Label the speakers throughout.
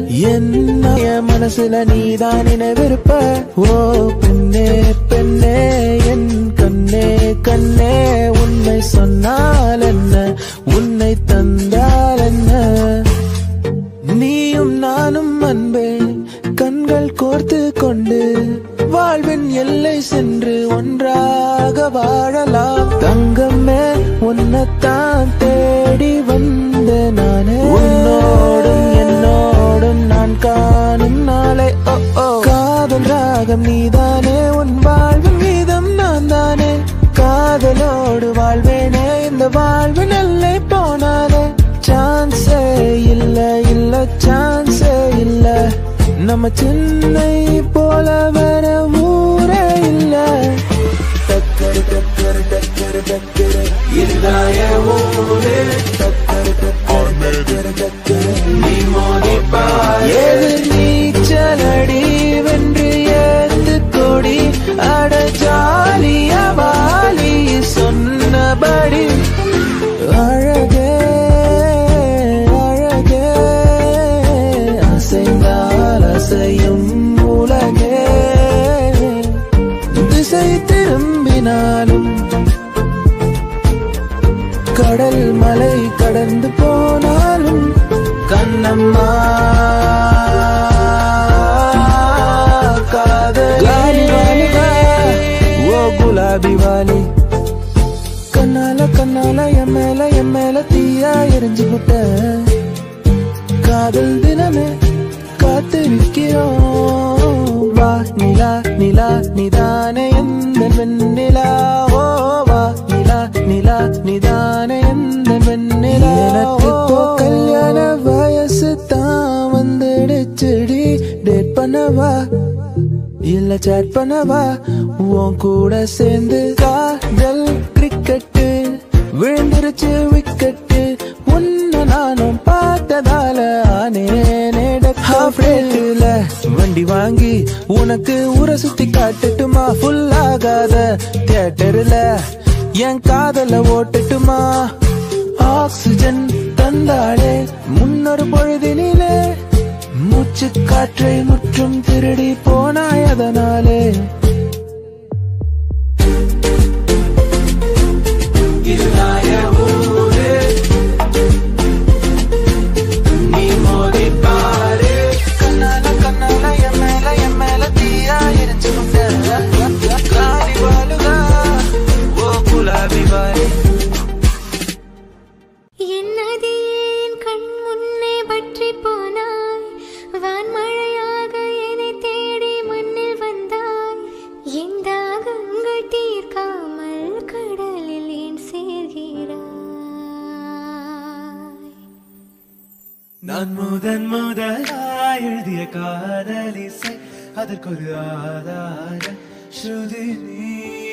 Speaker 1: என்ன மனசுல நீதான் நினைவிருப்ப ஓ பெண்ணே பெண்ணே என் கண்ணே கண்ணே உண்மை சொன்னால் என்ன உன்னை தந்தால் என்ன நீயும் நானும் அன்பே கண்கள் கோர்த்து கொண்டு வாழ்வின் எல்லை சென்று ஒன்றாக வாழலாம் தங்கமே உன்னைத்தான் தேடி வந்த நானே உன்னோடும் என்னோடும் நான் காணும் நாளை ஓ ஓ காதல் ராகம் நீதானே உன் வாழ்வின் மீதம் நான் தானே காதலோடு வாழ்வேனே இந்த வாழ்வின் எல்லை போனாலே சான்ஸே இல்ல இல்ல சான்ஸே இல்ல நம்ம சென்னை போல வேற ஊரே இல்ல டக்கரு டக்கரு டக்கரு டக்கரு இல்லாய ஊரே டக்கரு டக்கரு டக்கரு டக்கரு நீ மோதிப்பார் எது நீச்சலடி வென்று ஏந்து கொடி அட ஜாலியா வாலி சொன்னபடி அழகே அழகே அசைந்தால் அசையும் உலகே திசை திரும்பினாலும் கடல் மலை கடந்து போனாலும் கண்ணம்மா காதலி ஓ குலாபி வாலி கண்ணால கண்ணால என் மேல என் மேல தீயா எரிஞ்சு விட்ட காதல் தினமே காத்து நிற்கிறோம் வா நிலா நிலா நிதானே எந்த வெண்ணிலா ஓ வா நிலா நிலா நிதானே எந்த வெண்ணிலா எனக்கு இப்போ கல்யாண வயசு தான் வந்துடுச்சுடி டேட் பண்ணவா இல்ல சேட் பண்ணவா உன் கூட சேர்ந்து காதல் கிரிக்கெட்டு விழுந்துருச்சு விக்கெட்டு உன்னை நானும் பார்த்ததால ஹாஃப் ரேட்டுல வண்டி வாங்கி உனக்கு ஊரை சுத்தி காட்டுட்டுமா ஃபுல் ஆகாத தியேட்டர்ல என் காதல ஓட்டுட்டுமா ஆக்சிஜன் தந்தாளே முன்னொரு பொழுதினிலே மூச்சு காற்றை முற்றும் திருடி போனாய் அதனாலே கண்ணால கண்ணால என் மேல என் மேல தீயா எரிஞ்சு கொண்ட காலி வாழுகா ஓ குலாபி வாலி
Speaker 2: என்னது ஏன் கண் முன்னே பற்றி போனாய் வான்மழையாக என்னை தேடி மண்ணில் வந்தாய் என் தாகங்கள் தீர்க்காமல் கடலில் ஏன் சேர்கிறாய்
Speaker 3: நான் முதன் முதலாய் எழுதிய காதலிசை அதற்கொரு ஆதார ஸ்ருதி நீ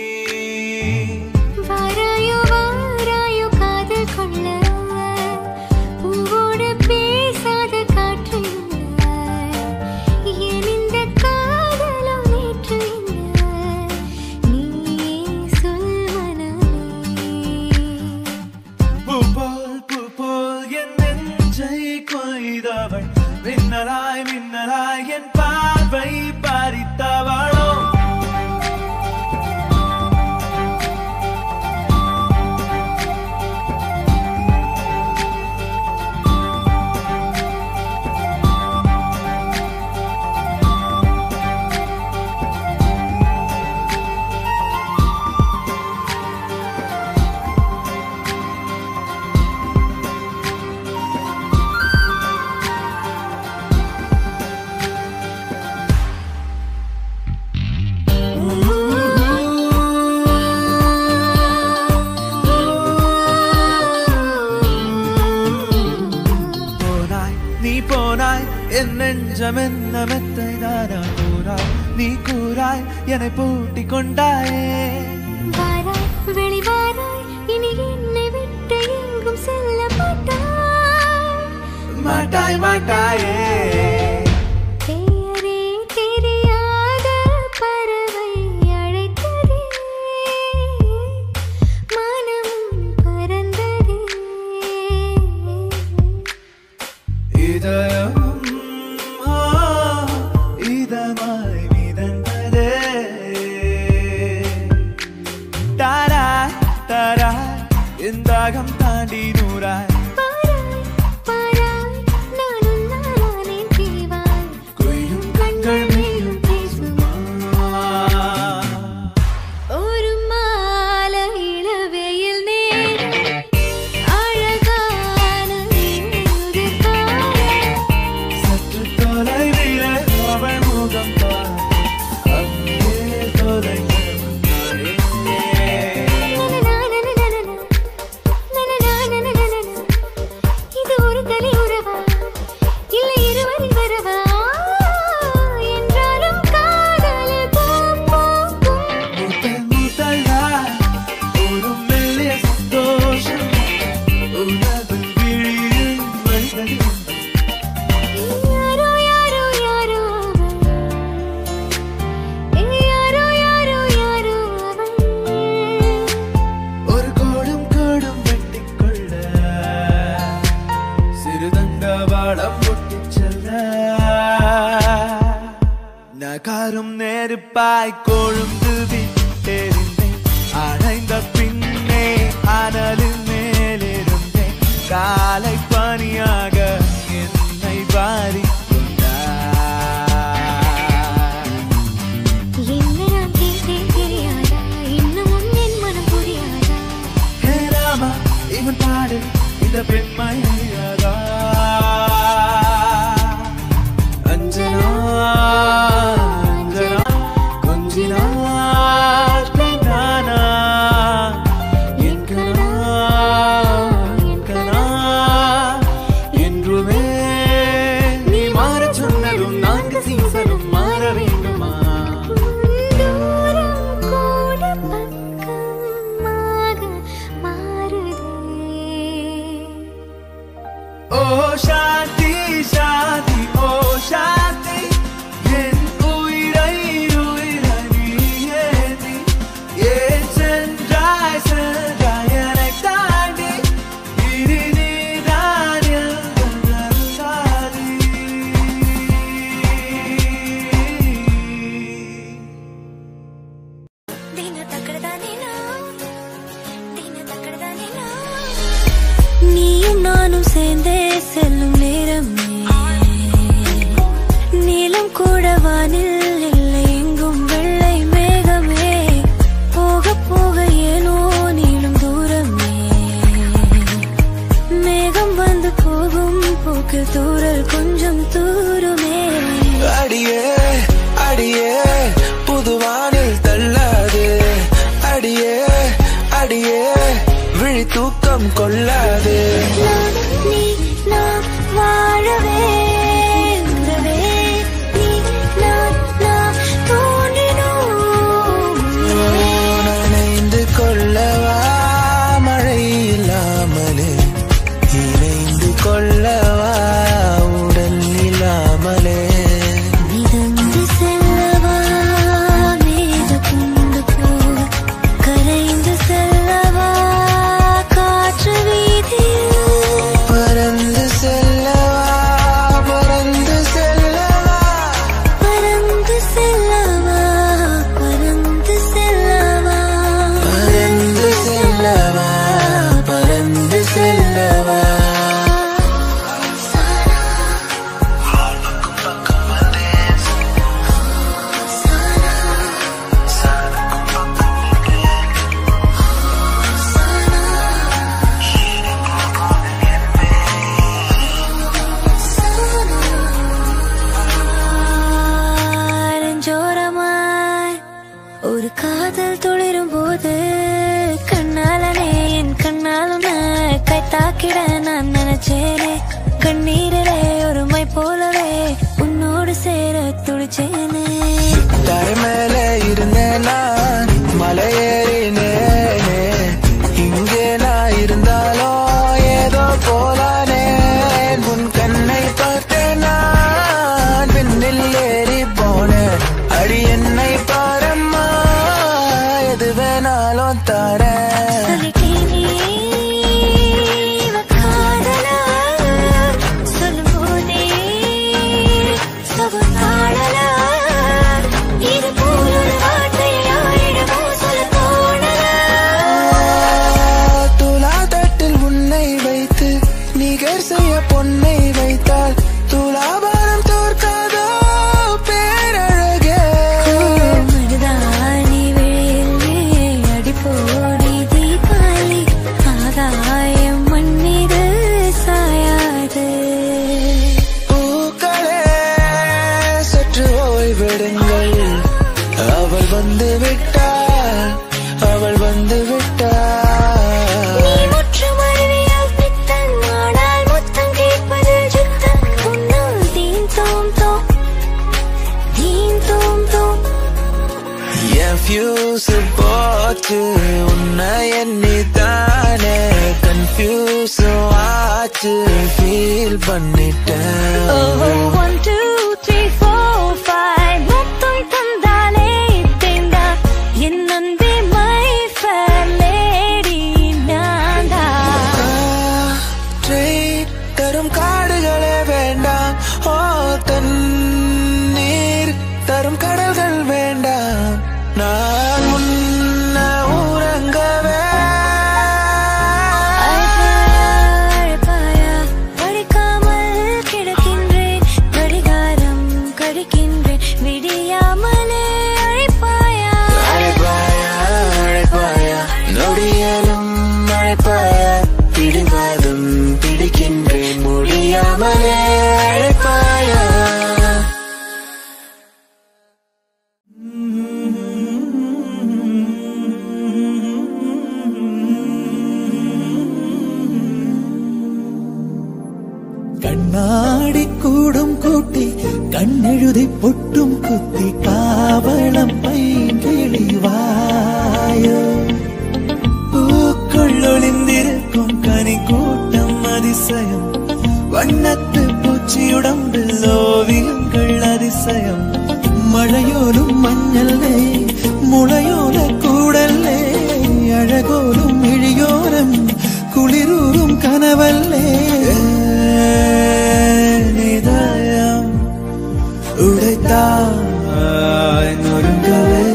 Speaker 2: வாராயோ வாராயோ காதல் கொள்ள பூவோடு பேசாத காற்று என்ன? ஏன் இந்த காதலும் நேற்று என்ன? நீயே சொல் மனமே
Speaker 3: பூ போல் பூ போல் என் நெஞ்சை கொய்தவள் மின்னலாய் மின்னலாய் என் பார்வை பறித்தவளோ போனாய் நீ போனாய் என் நெஞ்சம் என்ன மெத்தை தானா கூறாய் நீ கூறாய் என்னை பூட்டி கொண்டாயே
Speaker 2: வாராய் வெளிவாராய் இனி என்னை விட்டு எங்கும் செல்ல மாட்டாய்
Speaker 3: மாட்டாய் மாட்டாயே
Speaker 2: பெயரே தெரியாத பறவை அழைத்ததே மனம் பறந்ததே
Speaker 3: இதயம் காரும் நெருப்பாய் கொழுந்து விட்டெறிந்தேன் அணைந்த பின்னே அனலின் மேலிருந்தேன் காலை பனியாக என்னை வாரி
Speaker 2: என்ன நான் கேட்டேன் தெரியாதா இன்னமும் என் மனம் புரியாதா
Speaker 3: ஹே ராமா இவன் பாடு இந்த பெண்மை அறியாதா அஞ்சனா அஞ்சனா கொஞ்சினார் பெண்ணானா என் கனா என் கனா என்றுமே நீ மாறச் சொன்னதும் நான்கு சீசனும் மாற வேண்டுமா
Speaker 2: தூரம் கூட பக்கமாக மாறுதே
Speaker 3: ஓ சாந்தி சாந்தி ஓ சாந்தி என் உயிரை உயிரை நீ ஏந்தி ஏன் சென்றாய் சென்றாய் என்னை தாண்டி இனி நீதான் எங்கள் சாதி
Speaker 2: ದಿನ ತಕ್ಕಡದಾನೇನೋ ದಿನ ತಕ್ಕಡದಾನೇನೋ
Speaker 4: நீயும் நானும் சேர்ந்தே செல்லும் நேரமே நீளம் கூட வானில் இல்லை எங்கும் வெள்ளை மேகமே போக போக ஏனோ நீளும் தூரமே மேகம் வந்து போகும் போக்கில் தூரல் கொஞ்சம் தூருமே
Speaker 1: அடியே அடியே புதுவானில் தள்ளாது அடியே அடியே விழி தூக்கம் கொள்ளாது
Speaker 4: நான், நீ நான் வாழவே உறவே நீ நான் நான் தோன்றினோம்
Speaker 1: நனைந்து கொள்ளவா மழை இல்லாமலே இணைந்து கொள்ளவா உடல் இல்லாமலே
Speaker 4: மிதந்து செல்லவா மேக கொண்டு போக கரைந்து செல்லவா காற்று வீதியில்
Speaker 1: பறந்து செல்லவா பறந்து செல்லவா
Speaker 4: பறந்து செல்லவா பறந்து செல்லவா
Speaker 1: பறந்து செல்லவா பறந்து செல்லவா
Speaker 4: நெஞ்சோரமாய் ஒரு காதல் துளிரும் போது கண்ணாலனே என் கண்ணாலும் கை தாக்கிட நான் நினைச்சேனே கண்ணீரிலே ஒரு மை போலவே உன்னோடு சேர துடிச்சேனே
Speaker 1: தாய் மேல இருந்தேன் நான் மலையேறினேனே இங்கே நான் இருந்தாலும் ஏதோ போலானே உன் கண்ணை பார்த்தேன் நான் விண்ணில் ஏறி போனேன் அடி என்னை பாரம்மா எது வேணாலும் தரேன்
Speaker 4: சொல்லிட்டேனே இவ காதலா சொல்லும்போதே சொகுசாடலா இது போல் ஒரு வார்த்தையாயிடுமோ சொல்ல தோணலா
Speaker 1: துலா தட்டில் உன்னை வைத்து நிகர் செய்ய பொன்னை வைத்தால் துலாபாரம் தோற்காதோ பேரழகே
Speaker 4: மருதாணி விழியில் அடிப்போடி தீபாவளி ஆகாயம் மண்மீது சாயாது
Speaker 1: பூக்களே சற்று ஓய்வெடுங்கள் அவள் வந்து விட்டாள் அவள் வந்து விட்டாள்
Speaker 4: நீ முற்றும் அறிவியல் பித்தன் ஆனால் முத்தம் கேட்பதில் சுத்தம் உன்னால் தீன் தோம் தோம் தீன் தோம் தோம்
Speaker 1: என் ஃபியூஸ் போச்சு உன்னை எண்ணி தானே கன்ஃபியூஸ் ஆச்சு ஃபீல் பண்ணிட்டேன்
Speaker 4: one two three four five மொத்தம் தந்தாலே தேந்தா என் அன்பே மை ஃபேர் லேடி நான்தா
Speaker 1: காற்றை தரும் காடுகளே வேண்டாம் ஓ தண்ணீர் தரும் கடல்
Speaker 3: കണ്ണെഴുതി പൊട്ടും കുത്തി കാവളം പൈങ്കിളിവായോ പൂക്കൊള്ളൊളിന്തിരിക്കും കനിക്കൂട്ടം അതിശയം വണ്ണത്ത് പൂച്ചിയുടമ്പിൽ ഓവിയങ്ങൾ അതിശയം മഴയോലും മഞ്ഞല്ലേ മുളയോല കൂടല്ലേ അഴകോലും ഇഴിയോരം കുളിരൂറും കനവല്ലേ നിതയം ഉടൈത്താങ്ങൊരുങ്ങവേ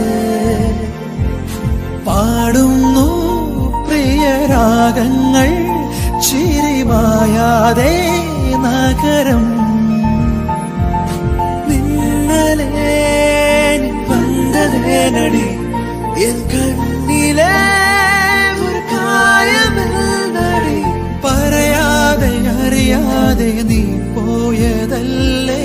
Speaker 3: പാടുന്നു പ്രിയരാഗങ്ങൾ ചിരിമായാതെ നഗരം നിന്നലേ നീ വന്നതേ നടി എൻ കണ്ണിലെ ഒരു കായമെന്നടി പറയാതെ അറിയാതെ നീ പോയതല്ലേ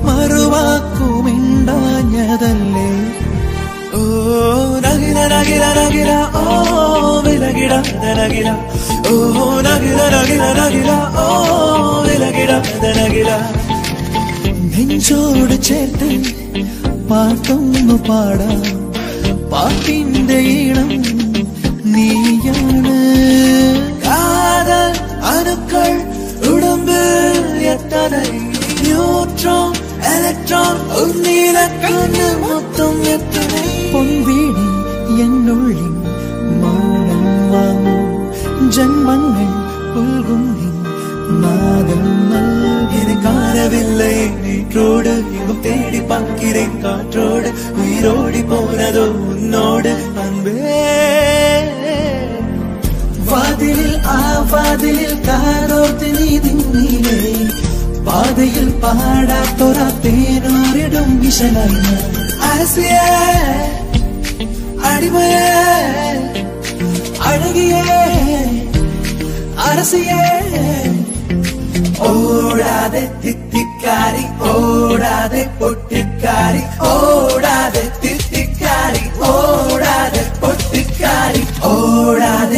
Speaker 3: മറുവാക്കുമിണ്ടാഞ്ഞതല്ലേ ഓ നഗില നഗില നഗില ഓ വിലകിട നഗില ഓ നഗില നഗില നഗില ഓ വിലകിട നഗില നെഞ്ചോട് ചേർത്ത് പാട്ടൊന്നു പാടാം പാട്ടിന്റെ ഈണം നീയാണ് കാതൽ അണുക്കൾ ഉടമ്പിൽ എത്തனை ന്യൂട്രോൺ ഇലക്ട്രോൺ ഒന്നില കണ്ണ് മൊത്തം എത്തனை പൊൻവീടി എന്നുള്ളിൽ മൗനം വാങ്ങും ജന്മങ്ങൾ പുൽകും നിൻ നാദം നൽകിന് കാരവിல்லை நீற்றோடு இங்கும் தேடி பார்க்கிறேன் காற்றோடு உயிரோடி போனதோ உன்னோடு அன்பே വാതിലിൽ ആ വാതിലിൽ കാതോർത്ത് നീ നിന്നിലേ പാതയിൽ പാടാത്തൊര തേനോരിടും വിശലായി അരസിയേ അടിമയേ അഴകിയേ അരസിയേ ഓടാതെ തിത്തിക്കാരി ഓടാതെ പൊട്ടിക്കാരി ഓടാതെ തിത്തിക്കാരി ഓടാതെ പൊട്ടിക്കാരി ഓടാതെ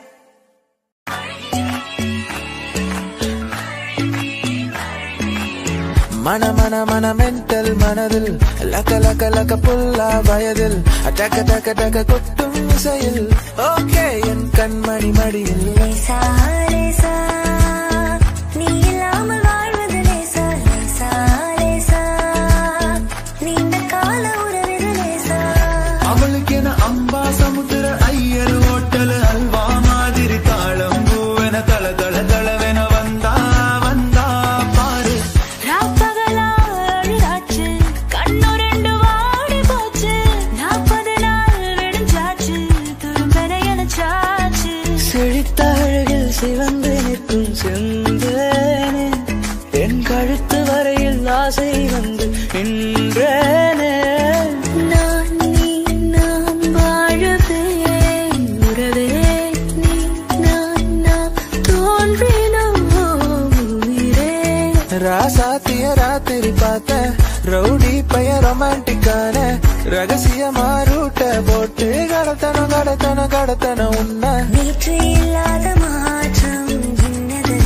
Speaker 1: மன மன மன மென்டல் மனதில் லக்க லக்க லக்க புல்லா வயதில் டக்க டக்க டக்க கொட்டும் இசையில் ஓகே என் கண்மணி மடியில்
Speaker 4: லேசா லேசா நீ இல்லாமல் வாழ்வது லேசா லேசா லேசா நீண்ட கால உறவிது லேசா
Speaker 3: அவளுக்கு என அம்பா சமுத்திர ஐயர் ஹோட்டல் அல்வா மாதிரி தாளம் பூவென தள தள தளவென வந்தா வந்தா பாரு
Speaker 2: ராப்பகலா அழுதாச்சு கண்ணு ரெண்டு வாடி போச்சு நாற்பது நாள் விடிஞ்சாச்சு திரும்பன எனச்சாச்சு
Speaker 1: செழித்த அழகில் சிவந்து நிற்கும் செந்தேனே என் கழுத்து வரையில் ஆசை வந்து நின்றேனே
Speaker 2: நான் நீ நாம் வாழவே உறவே நீ நான் நாம் தோன்றினோம் உயிரே
Speaker 1: ராசாத்திய ராத்திரி பார்த்த ரவுடி பைய ரொமான்டிக்கான ரகசியமா ரூட்ட போட்டு கடத்தணும் கடத்தணும் கடத்தணும் உன்னை
Speaker 4: நேற்று இல்லாத மாற்றம் என்னது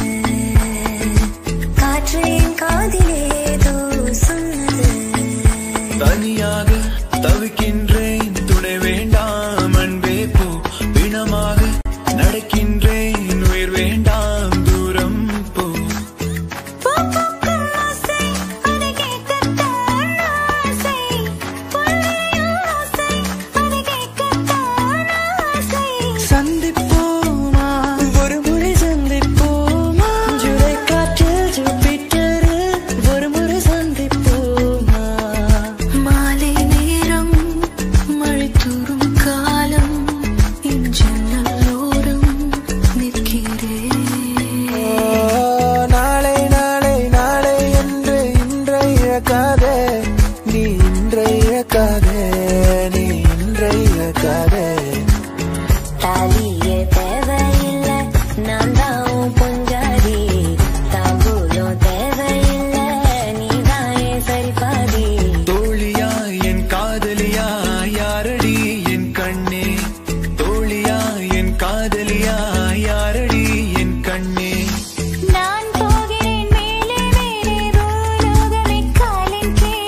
Speaker 4: காற்று என் காதிலேதோ சொன்னது
Speaker 3: தனியாக தவிக்கின்றேன் துணை வேண்டாம் அன்பே போ பிணமாக நடக்கின்றேன் உயிர் வேண்டாம் தூரம் போ
Speaker 2: பூப்பூக்கும் ஆசை அதை கேட்கத்தான் ஆசை பொன்னியின் ஆசை அதை கேட்கத்தான் ஆசை
Speaker 1: சந்திப்போமா ஒரு முறை சந்திப்போமா ஜூலை காற்றில் ஜூபிட்டரில் ஒரு முறை சந்திப்போமா
Speaker 2: மாலை நேரம் மழை தூறும் காலம் என் ஜன்னலோரம் நிற்கிறேன்
Speaker 1: நாளை நாளை நாளை என்று இன்றை இழக்காதே நீ இன்றை இழக்காதே நீ இன்றை இழக்காதே
Speaker 4: தாலியே தேவையில்லை நான் தான் உன் பொஞ்சாதி தாம்பூலம் தேவையில்லை நீ தான் என் சரிபாதி
Speaker 3: தோழியா என் காதலியா யாரடி என் கண்ணே தோழியா என் காதலியா யாரடி என் கண்ணே
Speaker 2: நான் போகிறேன் மேலே மேலே பூலோகமே காலின் கீழே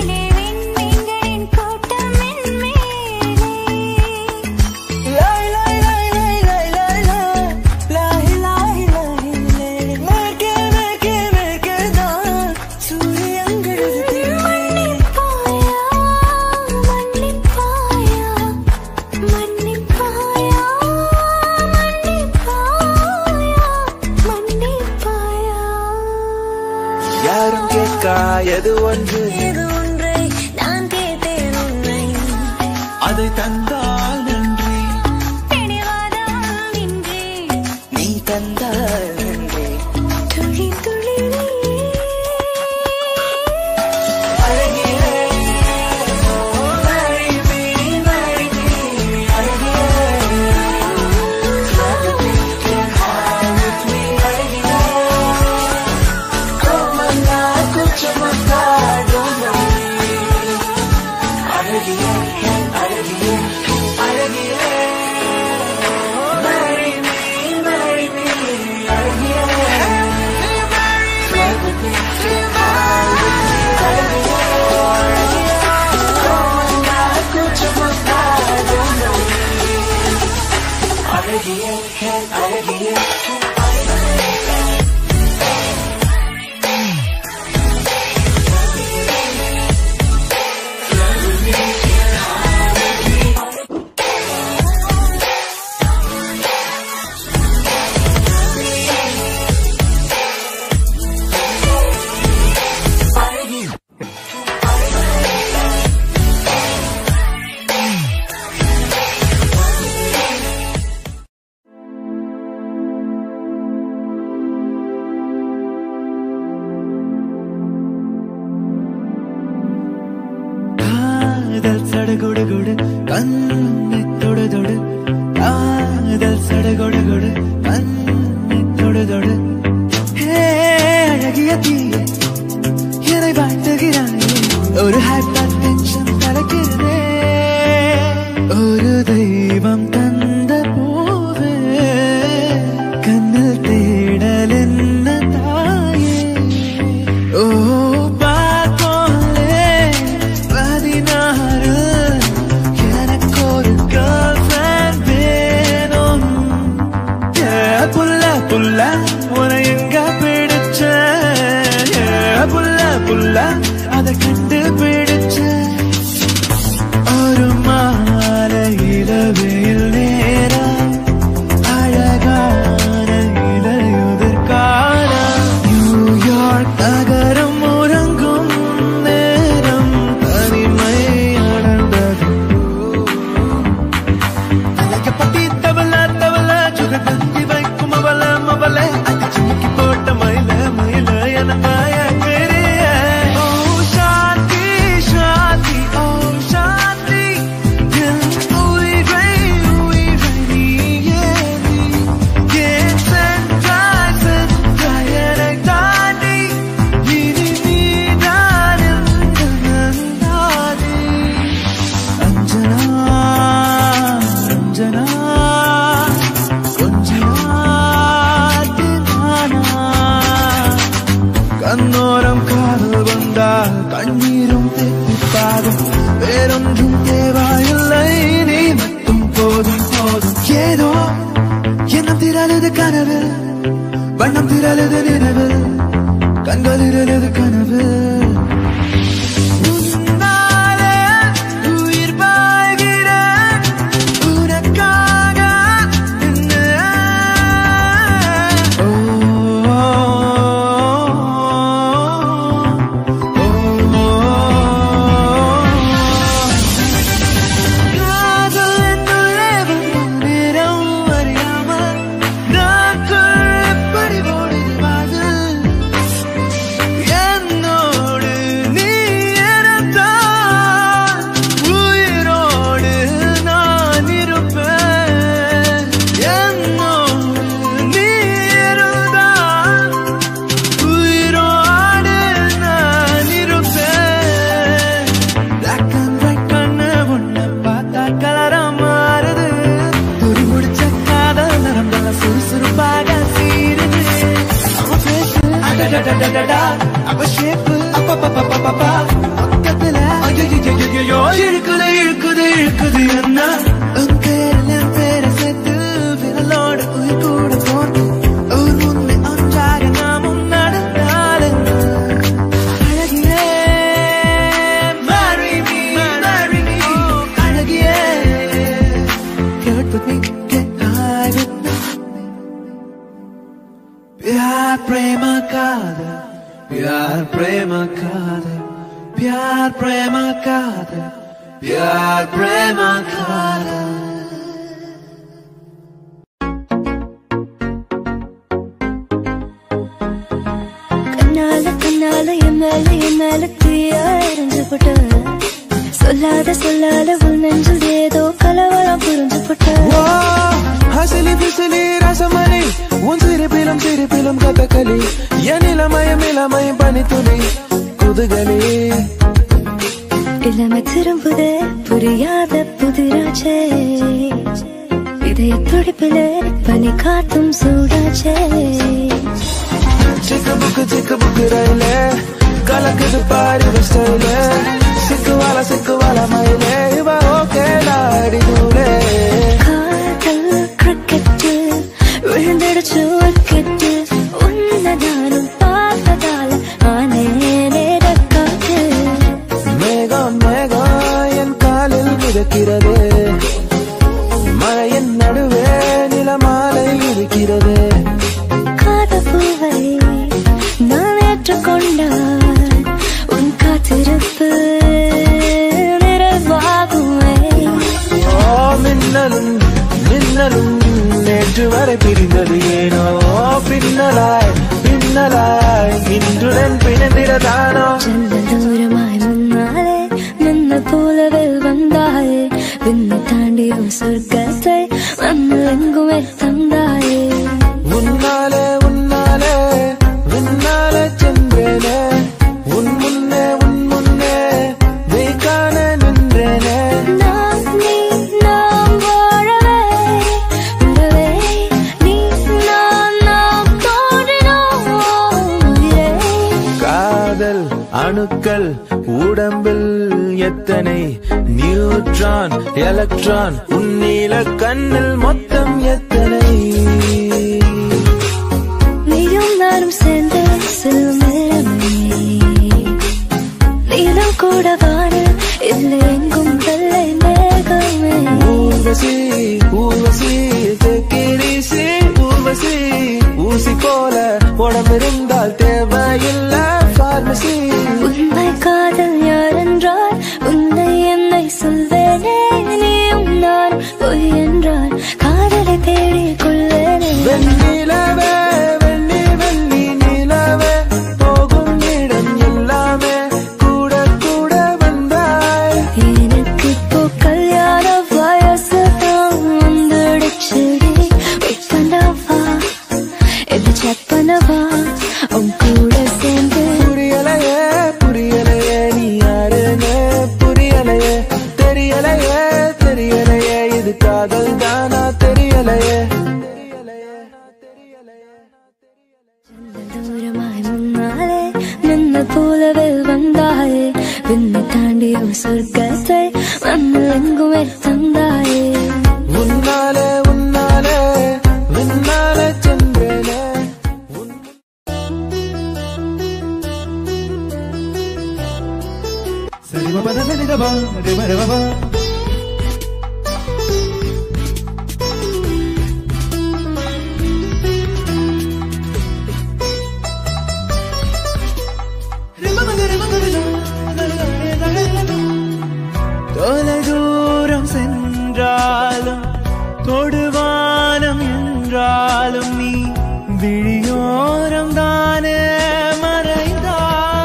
Speaker 1: அது ஒன்று
Speaker 4: ஏதோ ஒன்றை நான் கேட்டேன் உன்னை
Speaker 3: அதை தந்தால் நன்றி
Speaker 4: பிடிவாதம் இன்றி
Speaker 1: நீ தந்தால் நன்றி
Speaker 4: துளி துளி
Speaker 3: காதல் சடுகுடு குடு கண்ணை தொடு தொடு காதல் சடுகுடு குடு கண்ணை தொடு தொடு ஹே அழகிய தீயே என்னை வாழ்த்துகிறாயே ஒரு ஹைப்பர் டென்ஷன் தலைக்கிறதே ஒரு தெய்வம் தந்த பூவே கண்ணில் தேடல் என்ன தாயே ஓ பார்க்கோலே பதினாறு எனக்கு ஒரு girlfriend வேணும் ஏ புள்ள புள்ள உன எங்க பிடிச்ச ஏ புள்ள புள்ள அதை கண்டு பிடிச்ச ஒரு மாலை இரவில் நேரம் அழகான இளையுதிர் காலம் நியூயார்க் நகரம் உறங்கும் நேரம் தனிமை அடர்ந்தது அழைக்கப்பட்டி தவள தவள சுகந்தந்தி வைக்கும் அவள அவள அது சிமிக்கி போட்ட மயில மயில என மயக்கிறிய ஓ சாந்தி சாந்தி ஓ சாந்தி என் உயிரை உயிரை நீயே நீ ஏன் சென்றாய் சென்றாய் என்னை தாண்டி இனி நீதான் எந்த நந்தாதி அஞ்சனா அஞ்சனா கொஞ்ச நானா கண்ணோரம் காதல் வந்தால் கண்ணீரும் தெப்பிப்பாகும் வேறொன்றும் தேவையில்லை நீ மட்டும் போதும் போதும் ஏதோ எண்ணம் திரளுது கனவு வண்ணம் திரளுது நினைவு கண்கள் இருளது கனவு உன்னாலே உயிர் வாழ்கிறேன் உனக்காக என்ன ஓ காதல் என்னுள்ளே வந்த நேரம் அறியாமல் நாட்கள் எப்படி ஓடுது வாசல் என்னோடு நீ இருந்தால் உயிரோடு நான் இருப்பேன் என்னோடு நீ இருந்தால் உயிரோடு நான் இருப்பேன் Black and white கண்ணு உன்னை பார்த்தா கலரா மாறுது துடி முடிச்ச காதல் நரம்பெல்லாம் சுறுசுறுப்பாக சீருது அவ பேசு அடடடடடடா அவ ஷேப்பு அப்பப்பப்பப்பப்பா பக்கத்துல ஐயோ இழுக்குது இழுக்குது இழுக்குது என்ன உன் பேரில் என் பேரை சேர்த்து விரலோட உயிர் கூட போட்டு ஒரு முன்னே ஒன்றாக நாமும் நடந்தால் என்ன அழகியே marry me marry me அழகியே get with me get high with me प्यार प्रेम कादर प्यार प्रेम कादर प्यार प्रेम कादल प्यार प्रेम कादल
Speaker 4: கண்ணால கண்ணால என் மேல என் மேல தீயா எரிஞ்சு போட்ட சொல்லாத சொல்லாத உன் நெஞ்சில் ஏதோ கலவரம் புரிஞ்சு போட்ட
Speaker 1: ஓ, ஹசிலி பிசிலி ரசமணி உன் சிரிப்பிலும் சிரிப்பிலும் கதகளி என் இளமயம் இளமயம் பனித்துளி குதுகலி
Speaker 4: இளமை திரும்புதே புரியாத புதிராச்சே இதய துடிப்பில பனி காத்தும் சூடாச்சே
Speaker 1: சிக்கு புக்கு சிக்கு புக்கு ரயில கலக்குது பாரு ஸ்டைல சிக்கு வாழ சிக்கு வாழ மயிலே இவ ஓகே நாடி தூளே
Speaker 4: காதல் கிரிக்கெட்டு விழுந்துடுச்சு விக்கெட்டு உன்னை நானும் பார்த்ததால ஆனேனே காத்து
Speaker 1: மேகம் மேகம் என் காலில் மிதக்கிறது மழையின் நடுவே நிலமாலை இருக்கிறது
Speaker 4: காதப்பூவை நான் ஏற்றுக்கொண்டால் உன் காத்திருப்பு நிறைவாகுமே
Speaker 1: ஓ மின்னலும் மின்னலும் நேற்று வரை பிரிந்தது ஏனோ பின்னலாய் பின்னலாய் இன்றுடன் பிணைந்திடதானோ
Speaker 4: ஜன்னல் தூரமாய் முன்னாலே நின்ன போலவே வந்தாயே விண்ணை தாண்டி உன் சொர்க்கத்தை மண்ணில் எங்குமே தந்தாயே
Speaker 1: உன்னாலே உன்னாலே உன்னாலே சென்றேனே உன் முன்னே உன் முன்னே மெய் காண நின்றேனே
Speaker 4: நான் நீ நாம் வாழவே உறவே நீ நான் நாம் தோன்றினோம் உயிரே
Speaker 1: காதல் அணுக்கள் உடம்பில் எத்தனை நியூட்ரான் எலக்ட்ரான் உன்னீல கண்ணில் மொத்தம் எத்தனை
Speaker 4: நீயும் நானும் சேர்ந்து செல்லும் இளமை. நீலம் கூட வானில் இல்லை எங்கும் வெள்ளை மேகமே
Speaker 1: ஊர்வசி ஊர்வசி தெக்கிரிசி ஊர்வசி ஊசி போல உடம்பிருந்தால் தேவையில்லை பார்மசி
Speaker 4: உண்மை காதல் யார் என்றால் உன்னை என்னை சொல்வேனே நீயும் நான் பொய் என்றால் காதலை தேடிக் கொள்வேனே
Speaker 1: வெண்ணிலவே வெள்ளி வெள்ளி நிலவே போகும் இடம் எல்லாமே கூட கூட வந்தாய்
Speaker 4: எனக்கு இப்போ கல்யாண வயசு தான் வந்துடுச்சுடி வெயிட் பண்ணவா இது செக் பண்ணவா உன் கூட சேர்ந்து
Speaker 1: புரியலையே புரியலையே நீ யாருன்னு புரியலையே தெரியலையே தெரியலையே இது காதல் தானா தெரியலையே
Speaker 4: தூரமாய் முன்னாலே நின்ன போலவே வந்தாயே விண்ணை தாண்டி உன் சொர்க்கத்தை மண்ணில் எங்குமே தந்தாயே
Speaker 1: உன்னாலே உன்னாலே உன்னாலே சென்றேனே
Speaker 3: சரி பாபா சரி தபா ரே மரே பாபா தொலை தூரம் சென்றாலும் தொடுவானம் என்றாலும் நீ விழியோரம் தானே மறைந்தா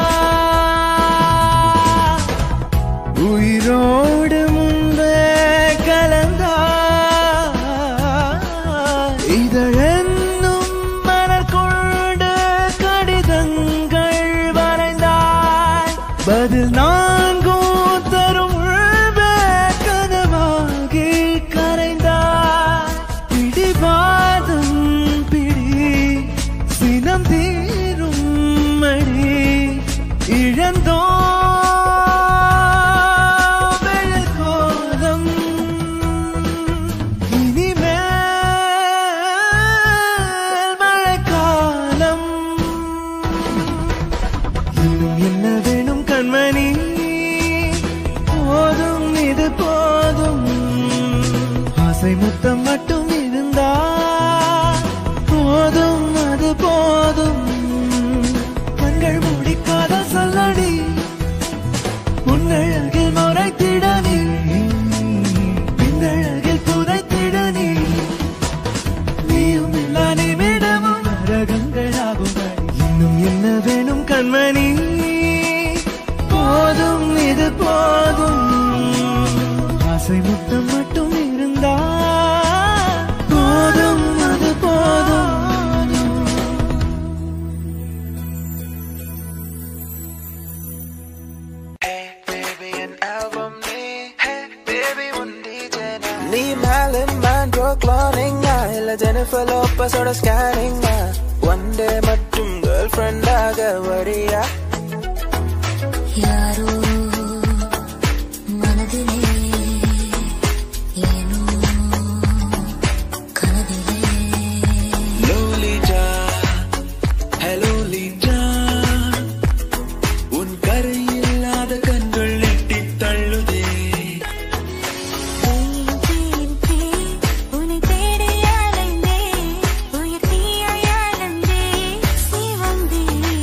Speaker 3: உயிரோடு முன்பே கலந்தா இதழென்னும் மலர் கொண்டு கடிதங்கள் வரைந்தாய் பதில் நான்கும் தரும் உள்வே கனவாகி கரைந்தாய் பிடிவாதம் பிடி சினம் தீரும் மடி இழந்தோ வெள்ளல் கோலம் இனிமேல் மழைக்காலம் இன்னும் என்ன வேணும் கண்மணி போதும் இது போதும் ஆசை முத்தம் மட்டும் இருந்தா போதும் அது போதும் கண்கள் மூடிக்காத சொல்லடி அணைத்திட நீ பின்னழகில் புதைத்திட நீ நீயும் இல்லா நிமிடமும் நரகங்களாகும் இன்னும் என்ன வேணும் கண்மணி போதும் இது போதும் ஆசை முத்தம் மட்டும் இருந்தா போதும் அது போதும்
Speaker 1: baby an album நீ hey baby உன் DJ நான். நீ மேலும் மேண்ட்ரோ கிளானிங்கா இல்ல ஜெனிஃபர் லோப்பஸோட ஸ்கேனிங்கா ஒன் டே மட்டும் கேர்ள் ஃப்ரெண்டாக வரியா
Speaker 4: யாரோ மனதிலே ஏனோ கனவிலே
Speaker 3: லோலிஜா ஹலோ லீஜா உன் கரை இல்லாத கண்கள் நெட்டி தள்ளுதே
Speaker 2: உன்னை தேடி அலைந்தேன் உயிர் தீயாய் அலைந்தேன் சிவந்தே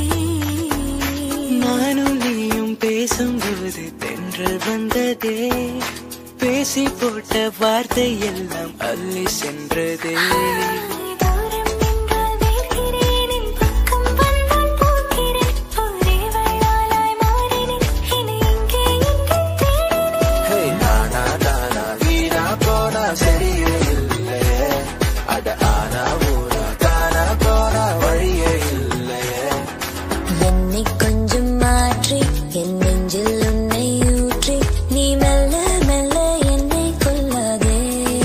Speaker 5: நானும் நீயும் பேசும்போது தென்றல் வந்ததே பேசி போட்ட வார்த்தை எல்லாம் அள்ளி சென்றதே
Speaker 2: தூரம் நின்றால் வேர்க்கிறேன் என் பக்கம் வந்தால் போகிறேன் ஒரே வயலாய் மாறினேன் இனி எங்கே எங்கே தேடினேன்
Speaker 1: ஹே நானா தானா வீணா போனா சரியே இல்லையே அட ஆனா ஊனா தானா போனா வழியே இல்லையே
Speaker 4: என்னை கொஞ்சம் மாற்றி என் நெஞ்சில் உன்னை ஊற்றி நீ மெல்ல மெல்ல என்னை கொல்லாதே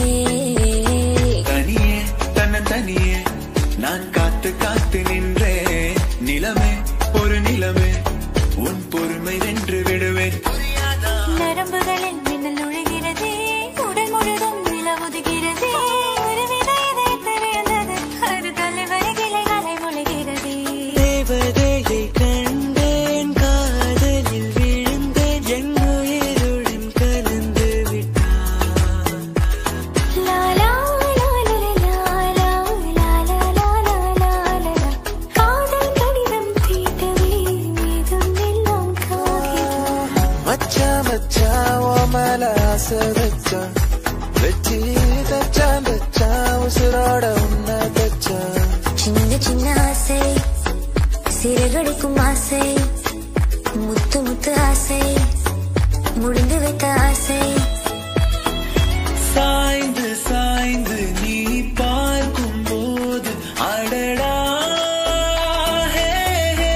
Speaker 3: தனியே தன்ன தனியே நான் காத்து காத்து நின்றேன் நிலமே ஒரு நிலமே உன் பொறுமை வென்று விடுவேன்
Speaker 2: நரம்புகளில் மின்னல் நுழைகிறதே உடல் முழுதும் நிலவுதுகிறதே ஒரு வித இதயத்தை விழுந்தது ஒரு தலைவரை கிளைகளை முளைகிறதே
Speaker 5: தேவதையை கண்டேன் காதலில் விழுந்தேன் என் உயிருடன் கலந்து விட்டான்
Speaker 2: லா லா லா லா லா லா லா லா லா லா லா காதல் கடிதம் தீட்டவே மீதும் எல்லாம் காகிதம்
Speaker 1: மச்சான் மச்சான் ஓ மேல ஆசை வச்சான் வெச்சி தச்சான் தச்சான் உசுரோட உன்னை தச்சான்
Speaker 4: சின்ன சின்ன ஆசை சிறகடிக்கும் ஆசை முத்து முத்து ஆசை முடிந்து வைத்த ஆசை
Speaker 3: சாய்ந்து சாய்ந்து நீ பார்க்கும் போது அடடா ஹே, ஹே.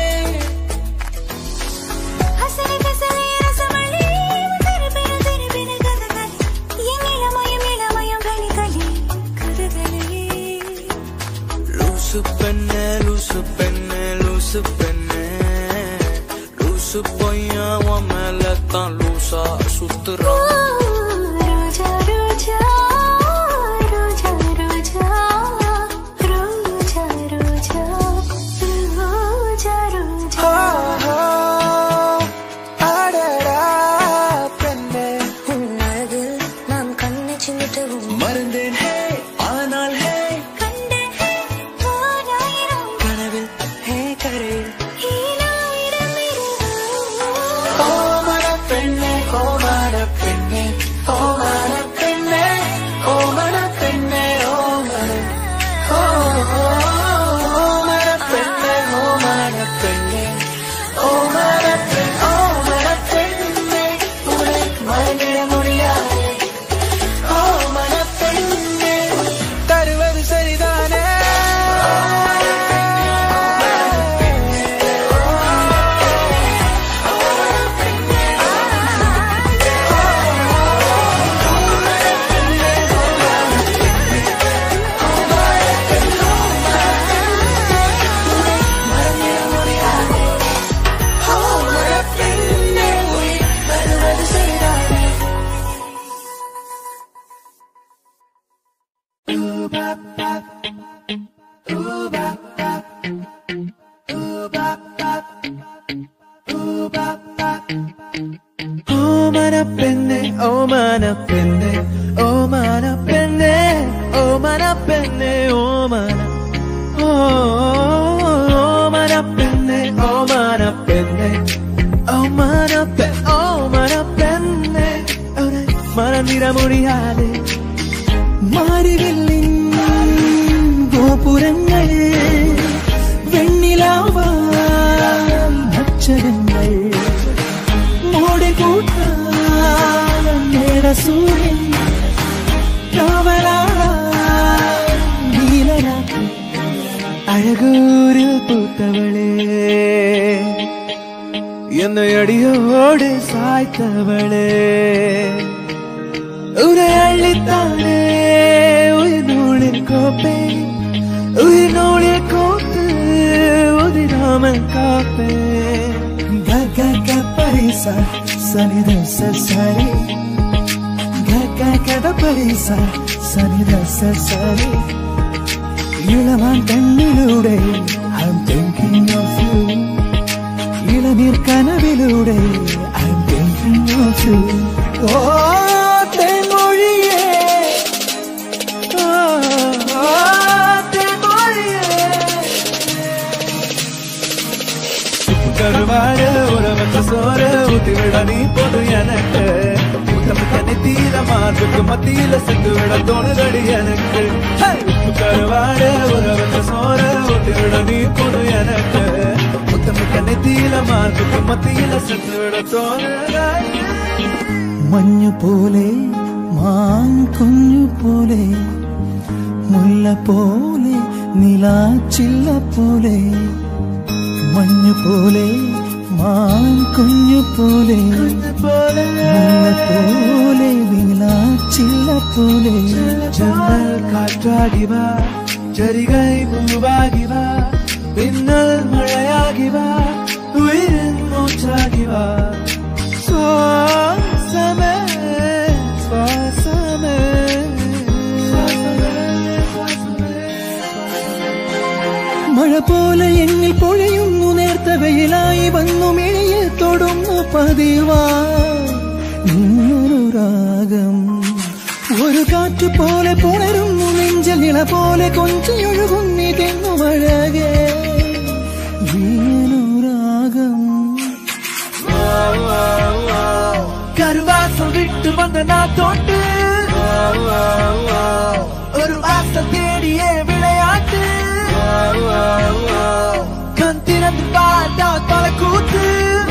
Speaker 2: ஹசரி கசரி ரசமல்லி திருப்பின திருப்பின கதகளி என் இளமயம் இளமயம் களி களி கதகளி
Speaker 5: லூசு பெண்ண லூசு பெண்ண லூசு பெண்ண லூசு பையன் உன் மேல தான் லூசா சுத்துறான்
Speaker 2: ரோஜா ரோஜா ரோஜா ரோஜா ரோஜா ரோஜா ரோஜா ரோஜா
Speaker 1: ஆஹா, அடடா பெண்ணே
Speaker 4: உன் அழகில் நாம் கண்ணை சிமிட்டவும்
Speaker 3: மறந்தேன் ஹே ஆனால் ஹே
Speaker 2: கண்டேன் ஓராயிரம்
Speaker 5: கனவில் ஹே கரையில்
Speaker 2: ஈராயிரம் இரவு
Speaker 1: ஓமன பெண்ணே ஓமன பெண்ணே ஓமன பெண்ணே ஓமன பெண்ணே ஓமன ஓ, ஓமன பெண்ணே ஓமன பெண்ணே ஓமன பெண் ஓமன பெண்ணே உன்னை மறந்திட முடியாது ஓமன பெண்ணே தருவது சரிதானே ஓமன பெண்ணே தருவது சரிதானே
Speaker 3: ഓമന പെണ്ണെ ഓമന പെണ്ണെ ഓമന പെണ്ണെ ഓമന പെണ്ണെ ഓമന ഓ ഓമന പെണ്ണെ ഓമന പെണ്ണെ ഓമന പെ ഓമന പെണ്ണെ மந்திர முடியாது மாறிவில்லின் கோபுரங்கள் வெண்ணிலாவா அச்சரங்கள் மோடி கூட்டம் மேட சூரியன் காவலாளா நீலராக்கு அழகூரில் பூத்தவளே என்னை அடியோடு சாய்த்தவளே உரை அள்ளித்தானே உயிர் நூலில் கோப்பே உயிர் நூலில் கோத்து உதிராமல் காப்பே கக கப்பரிசா சனித சரி கக கத பரிசா சனித சரி இளமான் கண்ணிலூടെ I'm thinking of you இளநீர் கனவிலூടെ I'm thinking of you ஓ தென்மொழியே ஓ, ஓ, தென்மொழியே கருவாடு உறவத்த சோறு ஊத்தி விட நீ பொது எனக்கு முத்தமிக்க நெத்தியில மார்புக்கு மத்தியில சென்று விட தோணுதடி எனக்கு ஹே! உப்பு கருவாடு உறவத்த சோறு ஊத்தி விட நீ பொது எனக்கு முத்தமிக்க நெத்தியில மார்புக்கு மத்தியில சென்று விட தோணுதடி മഞ്ഞു പോലെ മാൻ കുഞ്ഞു പോലെ മുല്ല പോലെ നിലാച്ചില്ല പോലെ മഞ്ഞു പോലെ മാൻ കുഞ്ഞു പോലെ മുല്ല പോലെ നിലാച്ചില്ല പോലെ ജനൽ കാറ്റാകി വാ ചരികൈ പൂവാകി വാ പിന്നൽ മഴയാകി വാ ഉയരൻ മൂച്ചാകി വാ ശ്വാസമേ ശ്വാസമേ മഴ പോലെ എന്നിൽ പൊഴിയുന്നു നേർത്ത വെയിലായി വന്നു മിഴിയിൽ തൊടുന്നു പതിവാ ഇങ്ങനൊരു രാഗം ഒരു കാറ്റ് പോലെ പുണരുന്നു നെഞ്ചൽ ഇള പോലെ കൊഞ്ചിയൊഴുകുന്നിതെന്നു മഴകേ ഇങ്ങനൊരു രാഗം கருவாசம் விட்டு வந்த நான் தோட்டு ஒரு வாசம் தேடியே விளையாட்டு கண் திறந்து பார்த்தா தலை கூத்து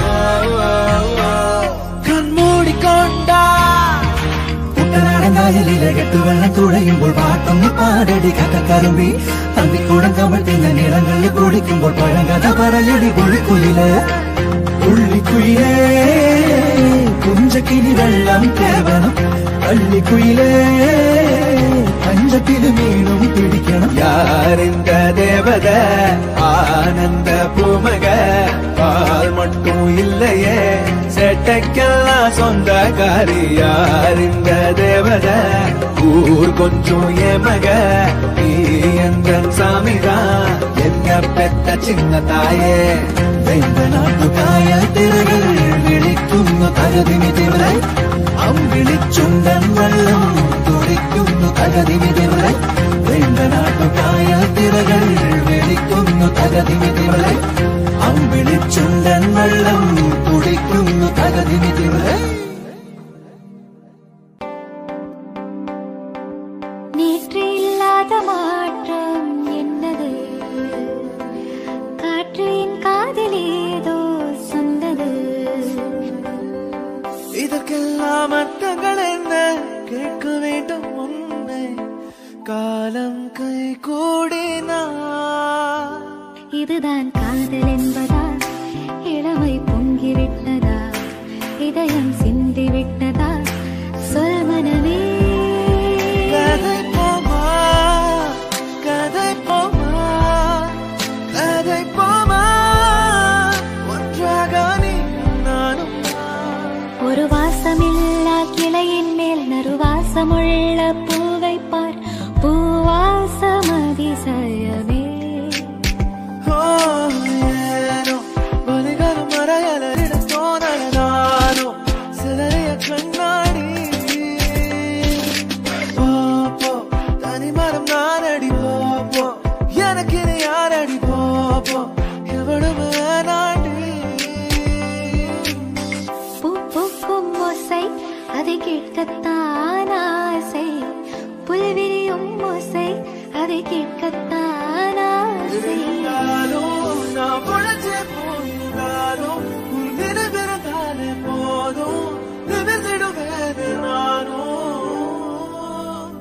Speaker 3: கண் மூடிக்கொண்டா
Speaker 6: കുട്ടനാടങ്കായലിലെ കെട്ടുവെള്ളം തുഴയുമ്പോൾ പാട്ടൊന്ന് പാടടി കക്കറുമ്പി അന്തിക്കൂടം കമഴ്ത്തുന്ന നിറങ്ങളിൽ കുടിക്കുമ്പോൾ പഴങ്കഥ പറയടി പുള്ളിക്കുയില് പുള്ളിക്കുയിലേ കുഞ്ചക്കിനി വെള്ളം തേവണം പള്ളിക്കുയിലേ പഞ്ചത്തില് മീനും പിടിക്കണം
Speaker 3: யாரிந்த தேவத ஆனந்த பூமக பால் மட்டும் இல்லையே சேட்டைக்கெல்லாம் சொந்தக்காரி யாரிந்த தேவத ஊர் கொஞ்சம் ஏமக நீ எந்த சாமிதான் என்ன பெத்த சின்ன தாயே
Speaker 6: വെണ്ട നാട്ടുകായ തിരകൾ വിളിക്കുന്നു തകതിമി തിമിറൽ അമ്പിളിച്ചുണ്ടൻ വെള്ളം തുടിക്കുന്നു തകതിമി തിമിറൽ വെണ്ട നാട്ടുകായ തിരകൾ വിളിക്കുന്നു തകതിമി തിമിറൽ അമ്പിളിച്ചുണ്ടൻ വെള്ളം തുടിക്കുന്നു തകതിമി തിമിറൽ
Speaker 2: நேற்று இல்லாத மாற்றம் என்னது காற்று என் காதில் ஏதோ சொன்னது
Speaker 3: இதற்கெல்லாம் அர்த்தங்கள் என்ன கேட்க வேண்டும் உன்னை காலம் கை கூடினா
Speaker 2: இதுதான் காதல் என்பதா இளமை பொங்கிவிட்டதா இதயம் சிந்திவிட்டதா சொல் மனமே
Speaker 3: கதை போமா கதை போமா கதை போமா ஒன்றாக நீ நானும்
Speaker 2: ஒரு வாசமில்லா கிளையின் மேல் நறுவாசமுள்ள பூவை பார் பூவாசம் அதிசயமே
Speaker 3: ஓ, ஏனோ வலிகளும் மறையலரிட தோணல நானோ சிலரைய கண்ணாடி போ, போ, தனிமரம் நானடி போ, போ. எனக்கு இனி யாரடி போ, போ. எவளும் வேணாண்டி
Speaker 2: பூ பூக்கும் ஓசை அதை கேட்கத்தான் கேட்கத்தான் ஆசை
Speaker 3: இருந்தாலும் நான் உழைச்சு போனாலும் உன் நினைவிருந்தாலே போதும் நிமிர்ந்திடுவேன் நானும்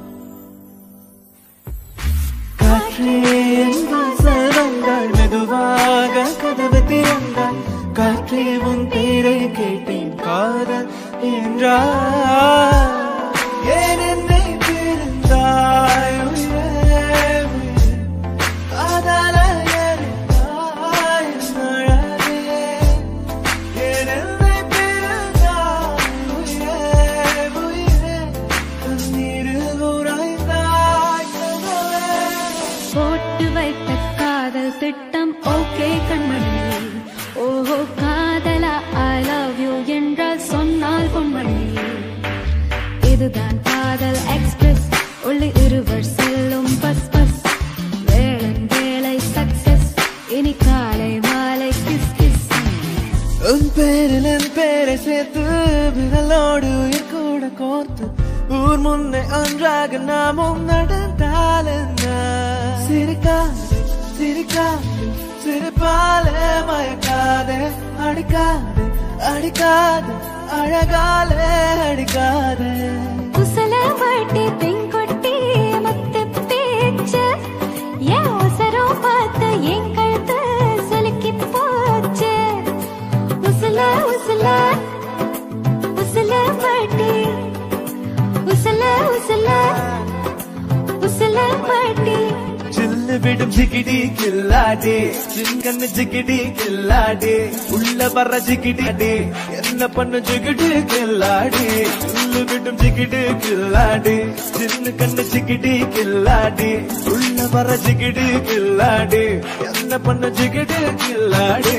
Speaker 3: காற்றே என் வாசல் வந்தாள் மெதுவாக கதவு திறந்தாள் காற்றே உன் பேரை கேட்டேன் காதல் என்றார் ஏன் என்னை பிரிந்தாய் உயிரே, உயிரே. காதல எரிந்தாய் என் அழகே. ஏன் என்னை பிரிந்தாய் உயிரே, உயிரே. கண்ணீரில் உறைந்தாய் கனவே.
Speaker 2: போட்டு வைத்த காதல் திட்டம் ஓகே கண்மணி ஓஹோ காதலா ஐ லவ் யூ என்றால் சொன்னால் பொன்மணி இதுதான் காதல் எக்ஸ்பிரஸ் உள்ளே இருவர் செல்லும் பஸ் பஸ் வேளன் வேலை சக்சஸ் இனி காலை மாலை கிஸ் கிஸ்
Speaker 3: உன் பேரில் என் பேரை சேர்த்து விரலோடு உயிர் கூட கோர்த்து ஊர் முன்னே ஒன்றாக நாமும் நடந்தால் என்ன சிரிக்காது சிரிக்காது சிரிப்பாலே மயக்காதே அடிக்காது அடிக்காது அழகாலே அடிக்காதே
Speaker 2: குசல வாட்டி பெண்கொட்டி மத்த பேச்சு என் அவசரம் பார்த்து என் கழுத்து சுலுக்கி போச்சு உசல உசல உசல வாட்டி உசல உசல உசல வாட்டி
Speaker 3: சில்லு விடும் ஜிகிடி கில்லாடி சிங்கன்னு ஜிகிடி கில்லாடி உள்ள வர்ற ஜிகிடி அடி என்ன பண்ண ஜிகிடி கில்லாடி சில்லு விடும் ஜிகிடி கில்லாடி சின்ன கண்ணு ஜிகிடி கில்லாடி உள்ள வர்ற ஜிகிடி கில்லாடி என்ன பண்ண ஜிகிடி கில்லாடி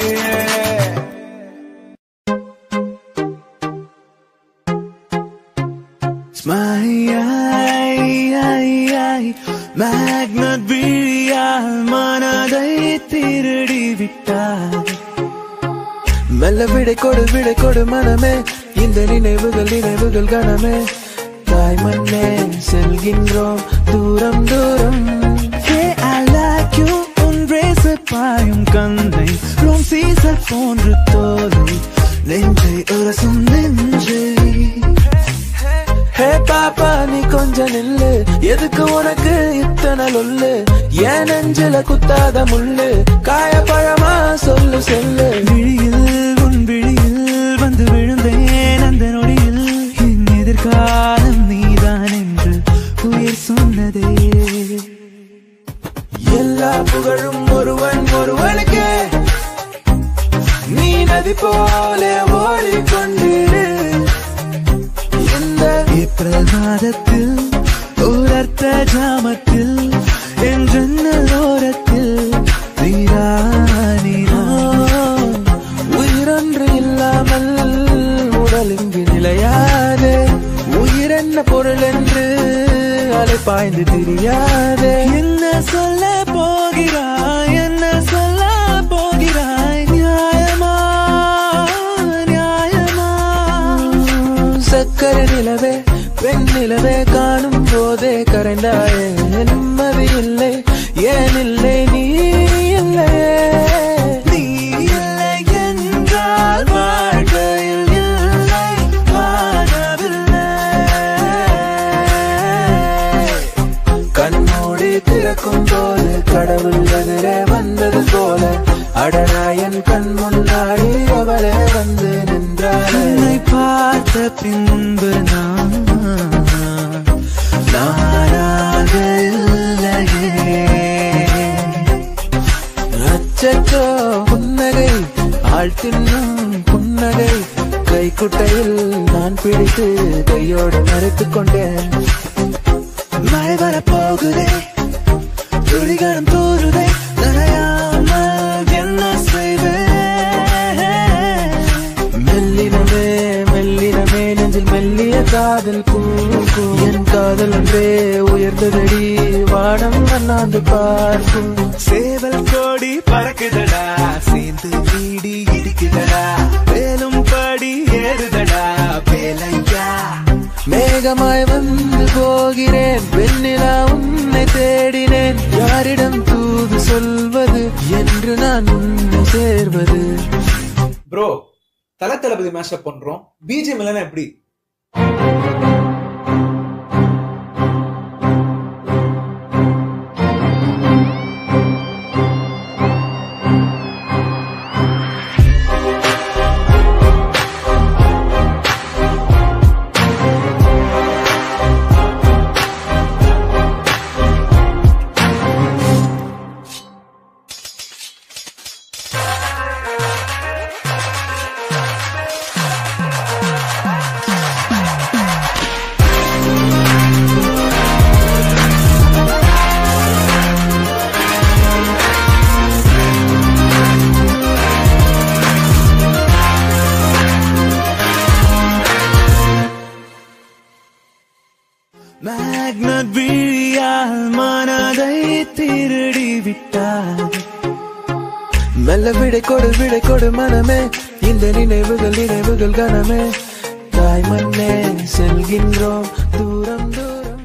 Speaker 3: மேக்னட் விழியால் மனதை திருடி விட்டார் மெல்ல விடை கொடு விடை கொடு மனமே இந்த நினைவுகள் நினைவுகள் கணமே தாய் மண்ணே செல்கின்றோம் தூரம் தூரம் Hey, I like you, உன் ரேச பாயும் கண்ணை ரோம் சீசர் போன்று தோலை நெஞ்சை உரசும் நெஞ்சை ஹே பாப்பா நீ கொஞ்சம் நில்லு எதுக்கு உனக்கு இத்தனை லொல்லு ஏன் நெஞ்சில குத்தாத முள்ளு காயப்பழமா சொல்லு சொல்லு விழியில் உன் விழியில் வந்து விழுந்தேன் அந்த நொடியில் என் எதிர்காலம் நீதான் என்று உயிர் சொன்னதே எல்லா புகழும் ஒருவன் ஒருவனுக்கே நீ நதி போல ஓடிக்கொண்டிரு இந்த ஏப்ரல் மாதத்தில் ஓரத்த ஜாமத்தில் என் ஜன்னல் ஓரத்தில் நீரா நீரா உயிரொன்று இல்லாமல் உடல் இங்கு நிலையாதே உயிர் என்ன பொருள் என்று அலை பாய்ந்து தெரியாதே என்ன சொல்ல போகிறாய் என்ன சொல்ல போகிறாய் நியாயமா நியாயமா சக்கரை நிலவே பெண் நிலவே காணும் போதே கரைந்தாயே நிம்மதி இல்லை ஏன் இல்லை நீ இல்லை நீ இல்லை என்றால் வாழ்க்கையில் இல்லை வாழவில்லை கண்மூடி திறக்கும் போது கடவுள் எதிரே வந்தது போல அடனாயன் கண் முன்னாடி அவளே வந்து நின்றாள் என்னை பார்த்த பின்பு நான் நானாக இல்லையே அச்சச்சோ புன்னகை ஆள் தின்னும் புன்னகை கைக்குட்டையில் நான் பிடித்து கையோடு மறைத்துக் கொண்டேன் மழை வரப்போகுதே துளிகளும் தூருதே நனையாமல் என்ன செய்வேன் மெல்லினமே மெல்லினமே நெஞ்சில் மெல்லிய காதல் பூக்கும் என் காதல் ஒன்றே உயர்ந்ததடி வானம் அண்ணாந்து பார்க்கும் சேவல் கோடி பறக்குதடா சேர்ந்து வீடி இடிக்குதடா வேலும் படி ஏறுதடா வேலையா
Speaker 1: மேகமாய் வந்து போகிறேன் வெண்ணிலா உன்னை தேடினேன் யாரிடம் தூது சொல்வது என்று நான் உன்னை சேர்வது
Speaker 7: ப்ரோ தல தளபதி மேஷப் பண்றோம் பிஜிஎம் இல்லைன்னா எப்படி
Speaker 3: மேக்னட் விழியால் மனதை திருடி விட்டார்
Speaker 1: மெல்ல விடை கொடு விடை கொடு மனமே இந்த நினைவுகள் நினைவுகள் கனமே தாய் மண்ணே செல்கின்றோம் தூரம் தூரம்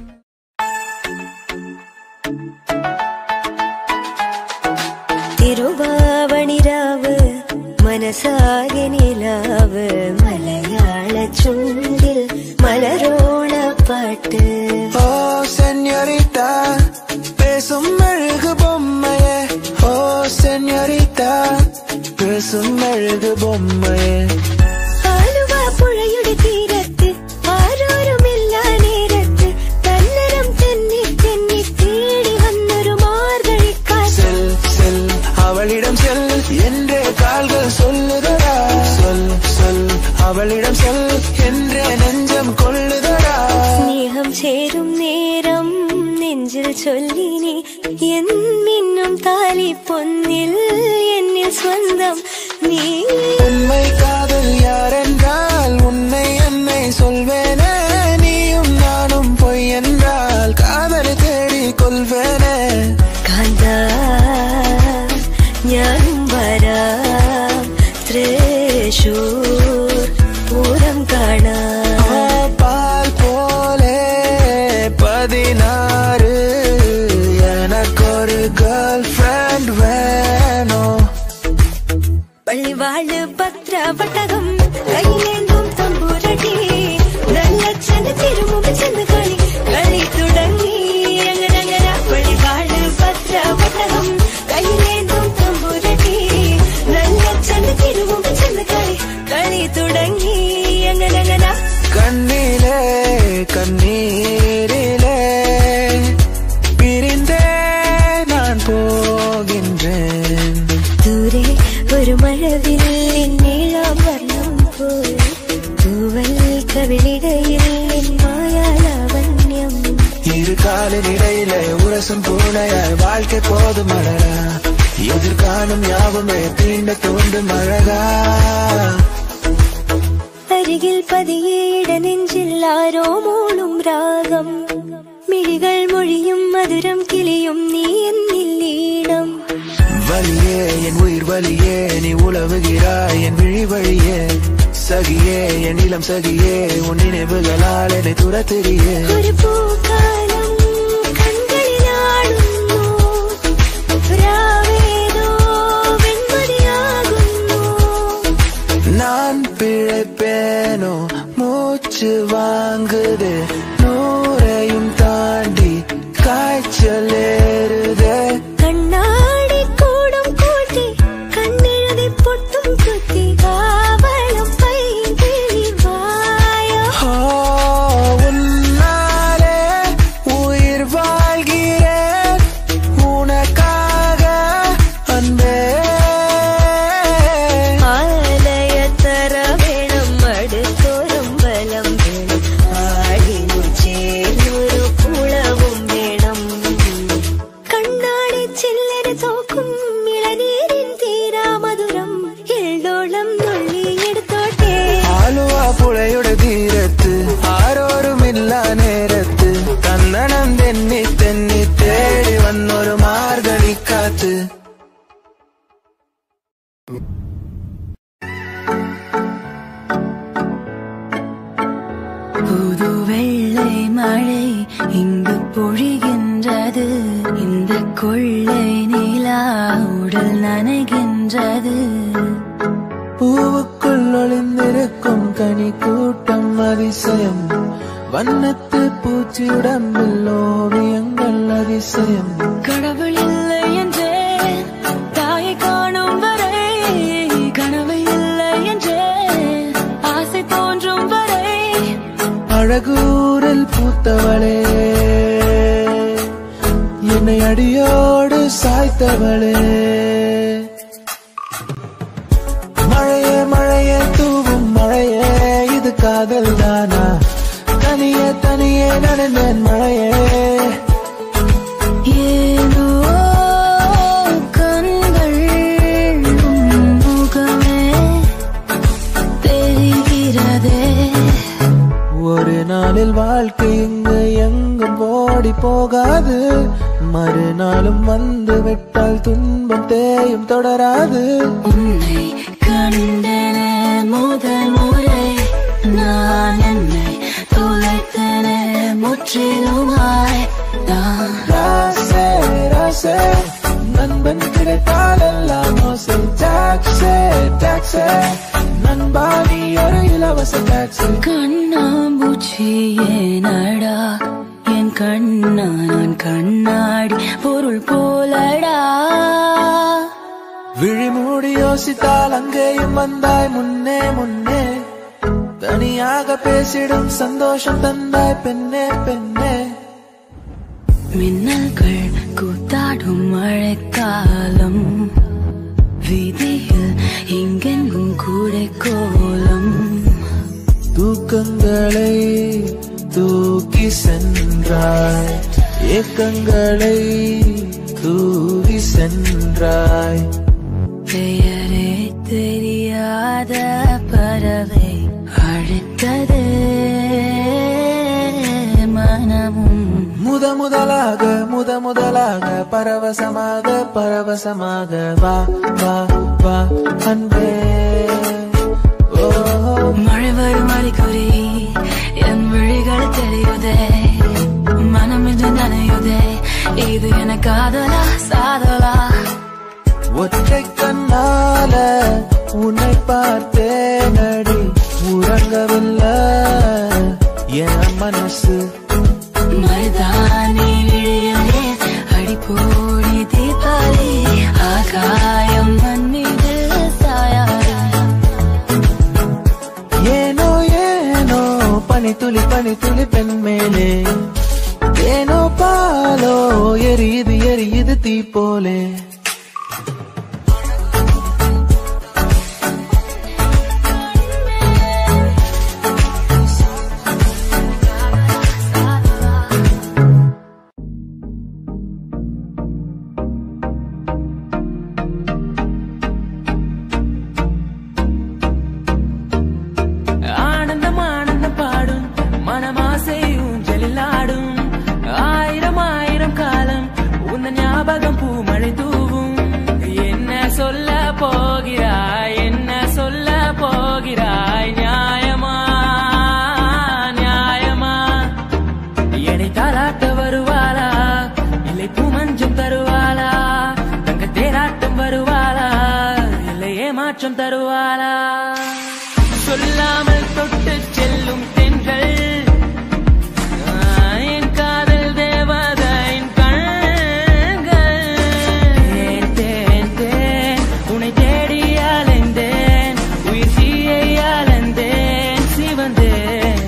Speaker 4: തിരുവാവണിരാവ് മനസ്സാകെ നിലാവ് മലയാള ചുണ്ടിൽ മലരോണ പാട്ട്
Speaker 1: ஓ சென்யோரிட்டா பேசும் அழகு பொம்மையே ஓ சென்யோரிட்டா பேசும் அழகு பொம்மையே
Speaker 4: ആലുവ പുഴയുടെ തീരത്ത് ആരോരുമില്ല നേരത്ത് തന്നരം തെന്നി തെന്നി തേടി വന്നൊരു മാർഗഴിക്കാറ്റ്
Speaker 1: செல் செல் அவளிடம் செல் என்றே கால்கள் சொல்லுதடா சொல் சொல் அவளிடம் செல் என்றே நெஞ்சம் கொள்ளுதடா
Speaker 4: സ്നേഹം ചേരും നേരം നെഞ്ചിൽ ചൊല്ലിനി എന്നിന്നും താലി പൊന്നിൽ എന്നിൽ സ്വന്തം നീ
Speaker 1: உண்மை காதல் யாரென்றால் உன்னை என்னை சொல்வேனே நீயும் நானும் பொய் என்றால் காதலை தேடி கொள்வேனே
Speaker 4: കാന്ത ഞാനും വരാം തൃശൂർ പൂരം കാണാം
Speaker 1: ஓ, பால் போலே பதினாறு எனக்கொரு கேர்ள் ஃப்ரெண்ட் வேணும்
Speaker 4: പള്ളിവാള് പത്രവട്ടകം കയ്യിലേന്തും തമ്പുരടി നല്ല ചെന്ന് തിരുമുമ്പ് ചെന്ന് കളി കളി തുടങ്ങി അങ്ങനങ്ങനെ പള്ളിവാള് പത്രവട്ടകം കയ്യിലേന്തും തമ്പുരടി നല്ല ചെന്ന് തിരുമുമ്പ് ചെന്ന് കളി കളി തുടങ്ങി അങ്ങനങ്ങനെ
Speaker 1: கண்ணிலே கண்ணீரிலே பிரிந்தே நான் போகின்றேன்
Speaker 4: ദൂരെ ഒരു മഴവില്ലിൻ നീളം വർണ്ണം പോൽ തൂവൽ കവിളിടയിൽ നിൻ മായാലാവണ്യം
Speaker 1: இரு காலின் இடையிலே உரசும் பூனையாய் வாழ்க்கை போதும் அழகா எதிர்காணும் யாவுமே தீண்ட தோண்டும் அழகா
Speaker 4: അരികിൽ പതിയെ ഇടനെഞ്ചിൽ ആരോ മൂളും രാഗം മിഴികൾ മൊഴിയും മധുരം കിളിയും നീ എന്നിൽ ഈണം
Speaker 1: வலியே என் உயிர் வலியே நீ உழவுகிறாய் என் விழி வழியே சகியே என் இளம் சகியே உன் நினைவுகளால் என்னை துரத்திரியே
Speaker 4: ഒരു പൂക്കാലം കൺകളിലാടുന്നു രാവേതോ വെൺമതിയാകുന്നു
Speaker 1: நான் பிழைப்பேனோ மூச்சு வாங்குது நூறையும் தாண்டி காய்ச்சல் ஏறுதே
Speaker 4: കണ്ണാടി കൂടും കൂട്ടി കണ്ണെഴുതി പൊട്ടും കുത്തി കാവളം പൈകിളി വായോ
Speaker 1: ஓ, உன்னாலே உயிர் வாழ்கிறேன் உனக்காக அன்பே
Speaker 4: ആലയത്തറ വേണം അടുത്തോരം ബലം വേണം ആടിനുച്ച
Speaker 5: புது வெள்ளை மழை இங்கு பொழிகின்றது இந்த கொள்ளை நிலா உடல் நனைகின்றது
Speaker 6: பூவுக்குள் ஒளிந்திருக்கும் கனி கூட்டம் அதிசயம் வண்ணத்து பூச்சி உடம்பில் ஓவியங்கள் அதிசயம்
Speaker 5: கடவுள் இல்லை என்றே தாயை காணும் வரை கனவு இல்லை என்றே ஆசை தோன்றும் வரை
Speaker 6: அழகூரில் பூத்தவளே என்னை அடியோடு சாய்த்தவளே மழையே மழையே தூவும் மழையே இது காதல் தானா தனியே தனியே நடந்தேன் மழையே
Speaker 5: ஏனோ கண்கள் உன் முகமே தெரிகிறதே
Speaker 6: ஒரு நாளில் வாழ்க்கை இங்கு எங்கும் ஓடி போகாது மறுநாளும் வந்து விட்டால் துன்பம் தேயும் தொடராது
Speaker 5: உன்னை கண்டனே முதல் முறை நான் என்னை தொலைத்தனே முற்றிலுமாய் நான்
Speaker 6: ராசே ராசே நண்பன் கிடைத்தால் எல்லாம் மோசை டாக்ஸே டாக்ஸே நண்பா நீ ஒரு இலவச டாக்ஸி
Speaker 5: கண்ணாம்பூச்சி ஏனடா என் கண்ணா நான் கண்ணாடி பொருள் போலடா
Speaker 6: விழி மூடி யோசித்தால் அங்கேயும் வந்தாய் முன்னே முன்னே தனியாக பேசிடும் சந்தோஷம் தந்தாய் பெண்ணே பெண்ணே
Speaker 5: மின்னல்கள் கூத்தாடும் மழைக்காலம் வீதியில் எங்கெங்கும் கூடை கோலம்
Speaker 6: தூக்கங்களை தூக்கி சென்றாய் ஏக்கங்களை தூவி சென்றாய்
Speaker 5: பெயரே தெரியாத பறவை அழைத்தது மனமும்
Speaker 6: முத முதலாக முத முதலாக பரவசமாக பரவசமாக வா வா வா அன்பே ஓ
Speaker 5: மழை வரும் அறிகுறி என் விழிகள் தெரியுதே மனம் இன்று நனையுதே இது என காதலா சாதலா
Speaker 6: ஒற்றை கண்ணால உன்னை பார்த்தேன் அடி உறங்கவில்லை என் மனசு
Speaker 5: மருதாணி விழியிலே அடிப்போடி தீபாவளி ஆகாயம் மண் மீது சாயாது
Speaker 6: ஏனோ ஏனோ பனி துளி பனி துளி பெண் மேலே ஏனோ பாலோ எரியுது எரியுது தீ போலே
Speaker 3: ஆனந்தம் ஆனந்தம் பாடும் மனமாசை ஊஞ்சலில் ஆடும் ஆயிரம் ஆயிரம் காலம் உந்த ஞாபகம் பூமழை தூவும் என்ன சொல்ல போகிறாய் என்ன சொல்ல போகிறாய் நியாயமா நியாயமா என்னை தாளாட்ட வருவாளா இல்லை பூமஞ்சம் தருவாளா தங்க தேராட்டம் வருவாளா இல்லை ஏமாற்றம் தருவாளா சொல்லாமல் தொட்டு செல்லும் தென்றல் ஆ, என் காதல் தேவதையின் கண்கள் தேன், தேன், தேன், உன்னை தேடி அலைந்தேன் உயிர் தீயை அலைந்தேன் சிவந்தேன்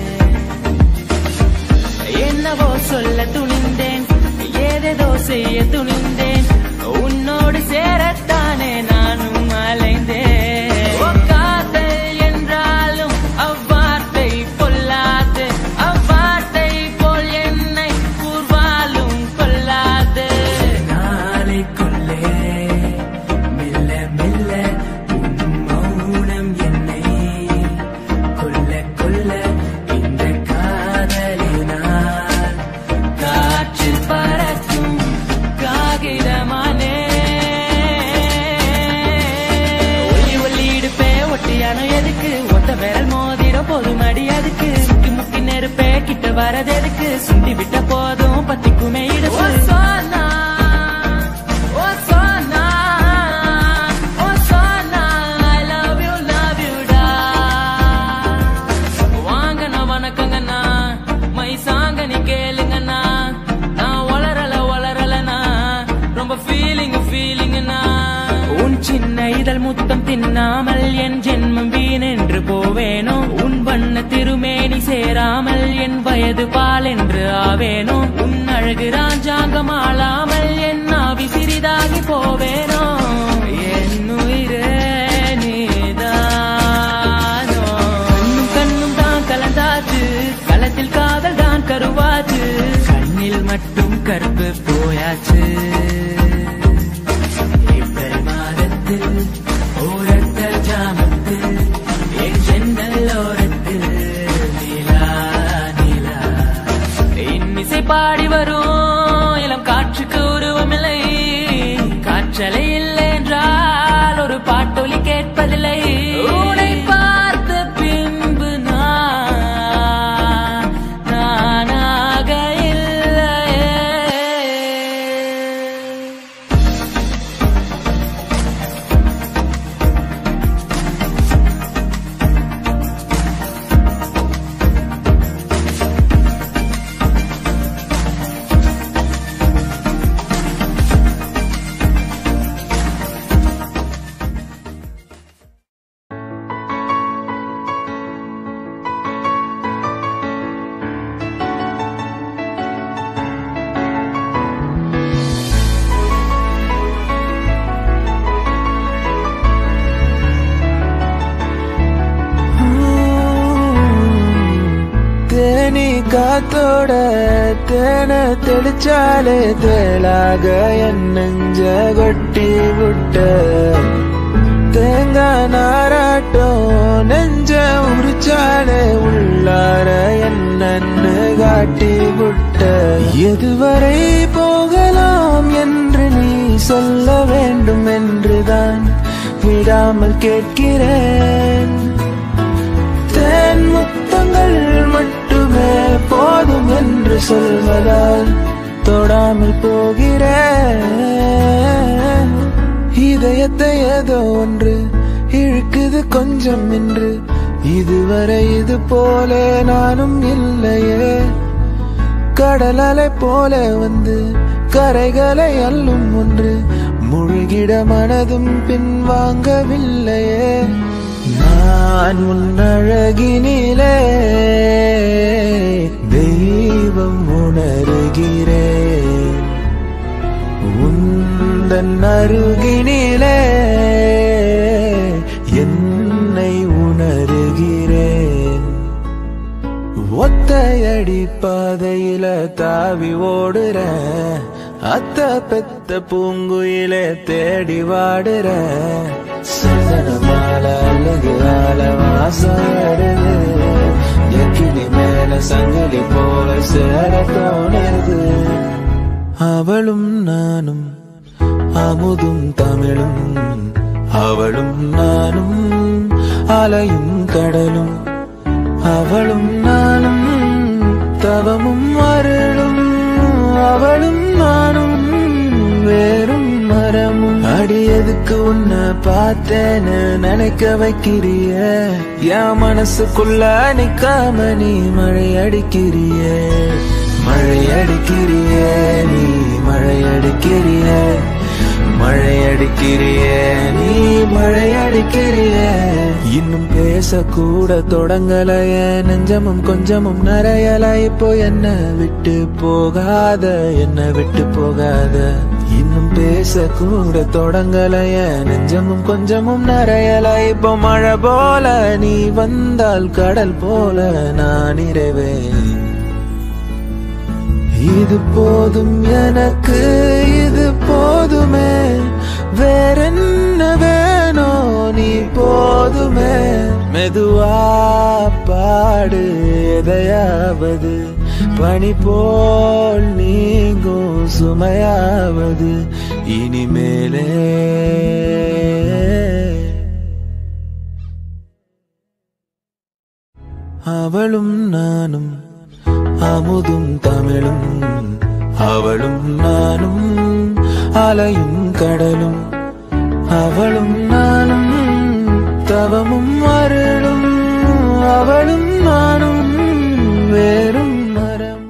Speaker 3: என்னவோ சொல்ல துணிந்தேன் ஏதேதோ செய்ய துணிந்தேன் உன்னோடு சேரத்தானே நானும் அலைந்தேன் ஓ காதல் என்றாலும் அவ்வார்த்தை பொல்லாது அவ்வார்த்தை போல் என்னை கூர்வாலும் கொல்லாது நாளைக்குள்ளே மெல்ல மெல்ல உன் மௌனம் என்னை கொல்ல கொல்ல இந்த காதலினால் காற்றில் பறக்கும் காகிதமானே
Speaker 8: சுண்டி விட்ட போதும் பத்திக்குமே இடுப்பு சோனா ஓ சோனா ஓ சோனா I love you love you டா வாங்கண்ணா வணக்கங்கண்ணா மை சாங்க நீ கேளுங்கண்ணா நான் வளரல வளரலண்ணா ரொம்ப ஃபீலிங் ஃபீலிங்ண்ணா உன் சின்ன இதழ் முத்தம் தின்னாமல் என் ஜென்மம் வீணென்று போவேனோ உன் வண்ண திருமேனி சேராமல் என் வயது பால் என்று ஆவேனோ உன் அழகு ராஜாங்கம் ஆளாமல் என் ஆவி சிறிதாகி போவேனோ என் உயிரே நீதானோ கண்ணும் கண்ணும் தான் கலந்தாச்சு களத்தில் காதல் தான் கருவாச்சு கண்ணில் மட்டும் கருப்பு போயாச்சு ஏப்ரல் மாதத்தில் ஓரத்த ஜாமத்தில் என் ஜன்னல் ஓரத்தில் நிலா நிலா இன்னிசை பாடி வரும் இளம் காற்றுக்கு உருவமில்லை காற்றலை இல்லை என்றால் ஒரு பாட்டொலி கேட்பதில்லை உன்னை பார்த்த பின்பு நான் நானாக இல்லையே
Speaker 6: தேனி காத்தோட தேன தெளிச்சாலே தேளாக என் நெஞ்ச கொட்டி விட்ட தேங்காய் நாராட்டம் நெஞ்ச உரிச்சாலே உள்ளார என்னன்னு காட்டி விட்ட எதுவரை போகலாம் என்று நீ சொல்ல வேண்டும் என்றுதான் விடாமல் கேட்கிறேன் தேன் முத்தங்கள் மட்டுமே போதும் என்று சொல்வதால் தொடாமல் போகிறேன் இதயத்தை ஏதோ ஒன்று இழுக்குது கொஞ்சம் என்று இதுவரை இது போல நானும் இல்லையே கடல் அலை போல வந்து கரைகளை அள்ளும் ஒன்று முழுகிட மனதும் பின்வாங்கவில்லையே நான் உன் அழகினிலே தெய்வம் உணர்கிறேன் உந்தன் அருகினிலே என்னை உணர்கிறேன் ஒத்தையடி பாதையில தாவி ஓடுற அத்த பெத்த பூங்குயில தேடி வாடுற சந்தன மாலை அழகு ஆல வாசாடுது எக்கினி மேல சங்கிலி போல சேர தோணுது அவளும் நானும் அமுதும் தமிழும் அவளும் நானும் அலையும் கடலும் அவளும் நானும் தவமும் அருளும் அவளும் நானும் வேறும் மரமும் அடியதுக்கு உன்னை பார்த்தேன்னு நினைக்க வைக்கிறிய என் மனசுக்குள்ள நிக்காம நீ மழை அடிக்கிறிய மழை அடிக்கிறிய நீ மழை அடிக்கிறிய மழை அடிக்கிறிய நீ மழை அடிக்கிறிய இன்னும் பேசக்கூட தொடங்கலைய நெஞ்சமும் கொஞ்சமும் நிறையல இப்போ என்ன விட்டு போகாத என்ன விட்டு போகாத இன்னும் பேசக்கூட தொடங்கலைய நெஞ்சமும் கொஞ்சமும் நிறையல இப்போ மழை போல நீ வந்தால் கடல் போல நான் நிறைவேன் இது போதும் எனக்கு இது போதுமே வேறென்ன வேணும் நீ போதுமே மெதுவா பாடு எதையாவது பனி போல் நீங்கும் சுமையாவது இனிமேலே அவளும் நானும் அமுதும் தமிழும் அவளும் நானும் அலையும் கடலும் அவளும் நானும் தவமும் அருளும் அவளும் நானும் வேறும் மரம்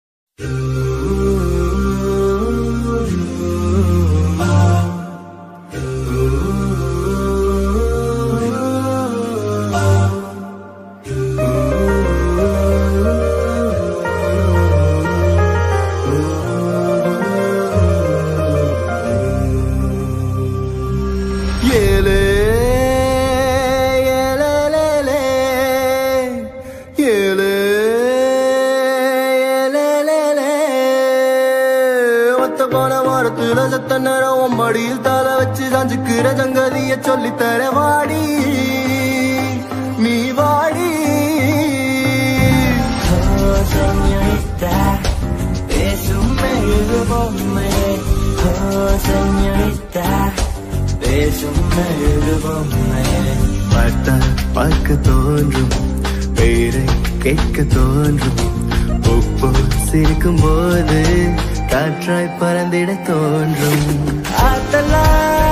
Speaker 6: ஏலே ஏலேலேலே, ஏலே ஏலேலேலே. ஒத்த போன வாரத்துல சத்த நேரம் உன் மடியில் தலை வச்சு சாஞ்சுக்கிற சங்கதிய சொல்லித்தர வாடி நீ வாடி
Speaker 3: señorita, es un medio bombe. Oh, señorita, es un medio bombe.
Speaker 6: பார்த்தால் பார்க்க தோன்றும் பெயரை கேட்க தோன்றும் உப்பு சிரிக்கும் போது காற்றாய் பறந்திட தோன்றும்
Speaker 3: ஆத்தலா,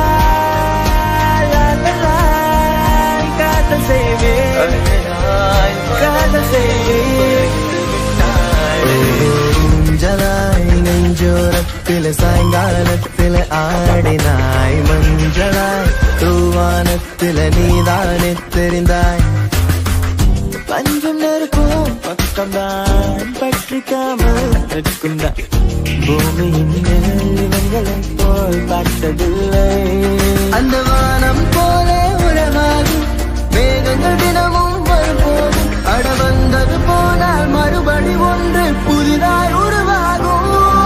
Speaker 3: லாலலா, காதல் செய்வேன் காதல் செய்வேன்
Speaker 6: ஊஞ்சலாய் நெஞ்சோரத்தில சாயங்காலத்தில ஆடினாய் மஞ்சளாய் தூவானத்தில நீதானே தெரிந்தாய்
Speaker 3: பஞ்சம் நெருக்கும் பக்கம்தான் பற்றிக்காமல் நிற்குந்தான் பூமியின் மேல் இவங்களைப் போல் பார்த்ததில்லை
Speaker 6: அந்த வானம் போல உறவாகும் மேகங்கள் தினமும் வரும்போதும் அட வந்தது போனால் மறுபடி ஒன்று புதிதாய் உருவாகும்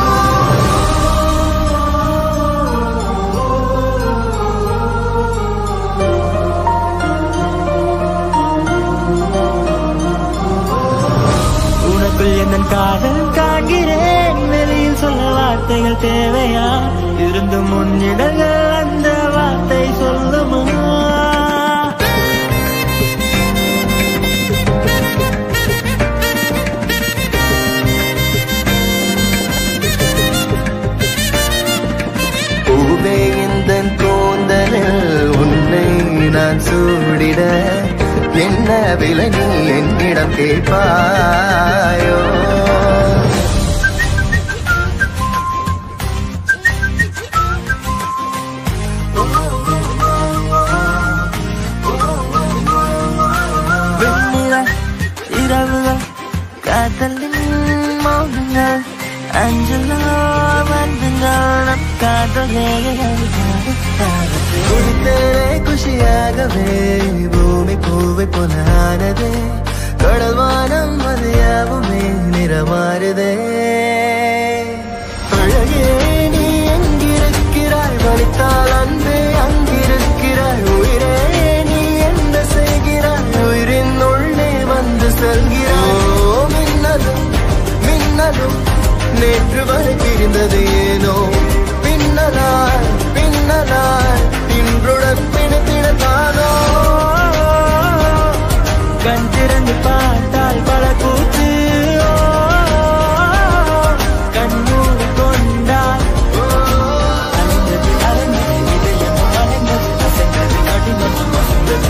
Speaker 3: உனக்குள் எந்த காதல் காண்கிறேன் வெளியில் சொல்ல வார்த்தைகள் தேவையா இருந்து முன்னிடங்கள் அந்த வார்த்தை சொல்லுமா
Speaker 6: பூவே இந்த கூந்தலில் உன்னை நான் சூடிட என்ன விலை நீ என்னிடம் கேட்பாயோ
Speaker 3: வெண்ணில இரவுகள் காதலின் மௌனங்கள் அஞ்சலோ வந்துங்கள் நம் காதலே
Speaker 6: குடித்தேனே குஷியாகவே பூமி பூவை போலானதே கடல் வானம் மதியாவுமே நிறமாறுதே அழகே நீ எங்கிருக்கிறாய் வலித்தால் அன்பே அங்கிருக்கிறாய் உயிரே நீ என்ன செய்கிறாய் உயிரின் உள்ளே வந்து செல்கிறாய் ஓ, மின்னலும் மின்னலும் நேற்று வரை பிரிந்தது ஏனோ பின்னலாய் பின்னலாய் இன்றுடன் பிணைத்திடத்தானோ
Speaker 3: கண் திறந்து பார்த்தால் பல கூத்து ஓ, கண்ணூர் கொண்டால் அலைந்தது அலைந்தது இதயம் அலைந்தது அசைந்தது அடிந்தது அசைந்தது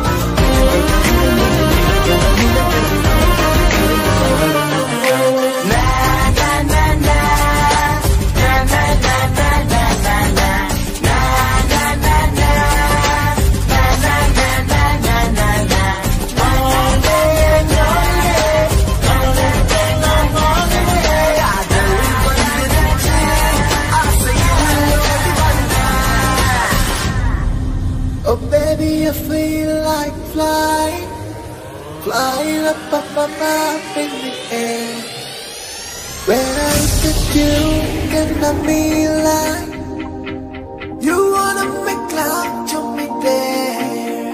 Speaker 6: Oh baby, I feel like flying, flying up, up, up, up in the air. When I look at you, can I be like you wanna make love to me there?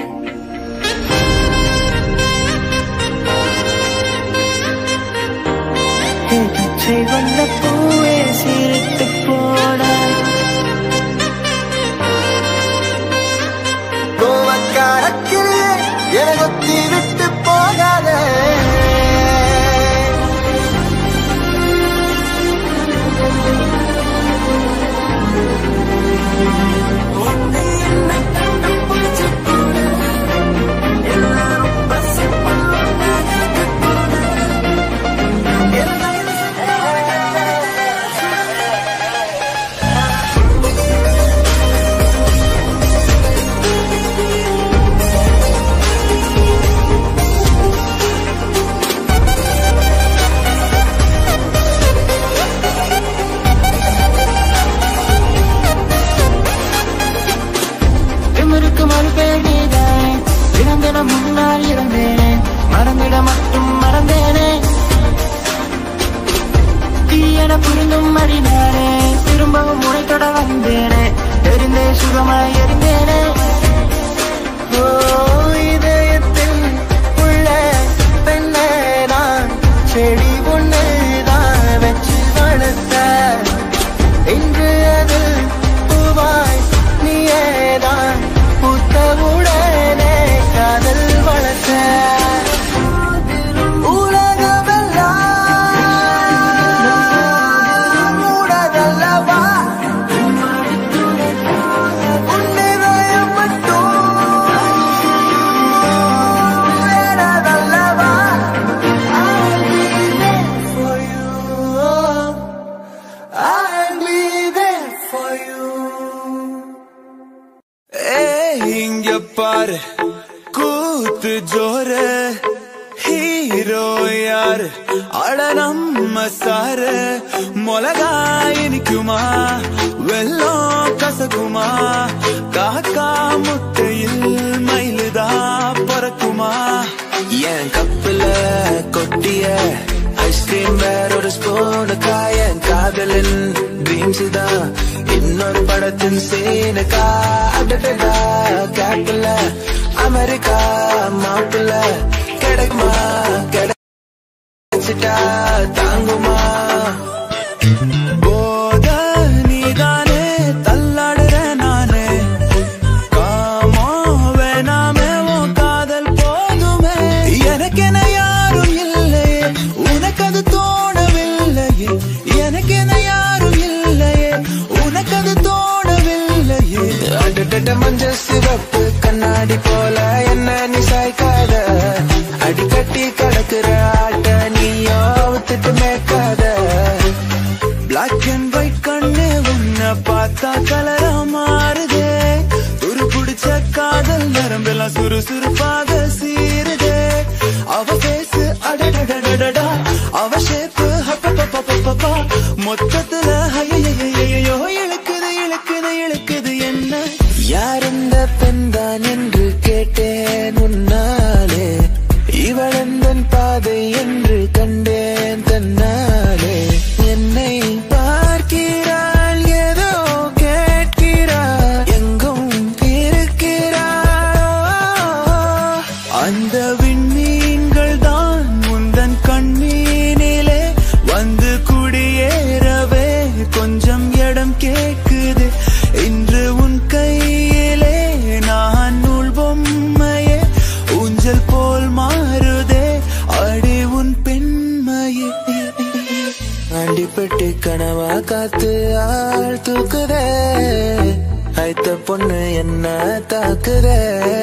Speaker 3: பச்சை வந்த பூவே சிரித்து போனாய்
Speaker 6: கோவக்காரக்கிலே என கொத்தி விட்டு போகாதே
Speaker 1: வந்தேனே தெரிந்தே சுகமாய் எரிந்தேனே ஓ இதயத்தில் உள்ள பெண்ணே நான் செடி ஒன்று தான் வச்சு வளர்த்த இன்று அது பூவாய் நீயேதான் புத்தவுடனே காதல் வளர்த்த உலகமெல்லாம் மூடதல்லவா உன்னிதயம் மட்டும் வேறதல்லவா I'll be there for you I'll be there for you
Speaker 3: ஏய், இங்க பாரு கூத்து ஜோரு ஹீரோ யாரு அட நம்ம சாரு மிளகா இனிக்குமா வெள்ளம் கசக்குமா காக்கா முட்டையில் மயிலுதா பறக்குமா
Speaker 1: என் கப்புல கொட்டிய ஐஸ்கிரீம் வேற ஒரு ஸ்பூனு காயன் காதலின் ட்ரீம்ஸ் தான் இன்னொரு படத்தின் சீனுக்கா அடடடா கேப்பில் அமெரிக்கா மாப்பிள்ள கிடைக்குமா கிடைச்சிட்டா தாங்குமா
Speaker 3: போத நீதானே தள்ளாடுற நானே காமோ வேணாமே உன் காதல் போதுமே எனக்கென யாரும் இல்லையே உனக்கு அது தோணவில்லையே எனக்கென யாரும் இல்லையே உனக்கு அது தோணவில்லையே
Speaker 1: அடடட மஞ்ச சிவப்பு கண்ணாடி போல என்ன நீ சாய்க்காத அடிக்கட்டி கிடக்குற ஆட்ட நீயோ வித்துட்டு மேய்க்காத
Speaker 3: பிளாக் அண்ட் ஒயிட் கண்ணு உன்னை பார்த்தா கலரா மாறுதே துரு பிடிச்ச காதல் நரம்பெல்லாம் சுறுசுறுப்பாக சீருதே அவ பேசு அடடடடடா அவ ஷேப்பு ஹப்பப்பப்பப்பப்பா மொத்தத்துல ஐயையையையோ இழுக்குது இழுக்குது இழுக்குது என்ன
Speaker 1: யார் இந்த பெண்தான் என்று கேட்டேன் உன்னாலே இவளந்தன் பாதை என்று கண்டேன் தன்னாலே என்னை பார்க்கிறாள் ஏதோ கேட்கிறாள் எங்கும் இருக்கிறாள்
Speaker 3: அந்த விண்மீன்கள் தான் முந்தன் கண்மீனிலே வந்து குடியேறவே கொஞ்சம் இடம் கேக்குது இன்று உன் கையிலே நான் நூல் பொம்மையே ஊஞ்சல் போல் மாறுதே அடி உன் பெண்மையே
Speaker 1: அண்டிப்பட்டு கனவா காத்து ஆள் தூக்குதே ஐத்த பொண்ணு என்ன தாக்குதே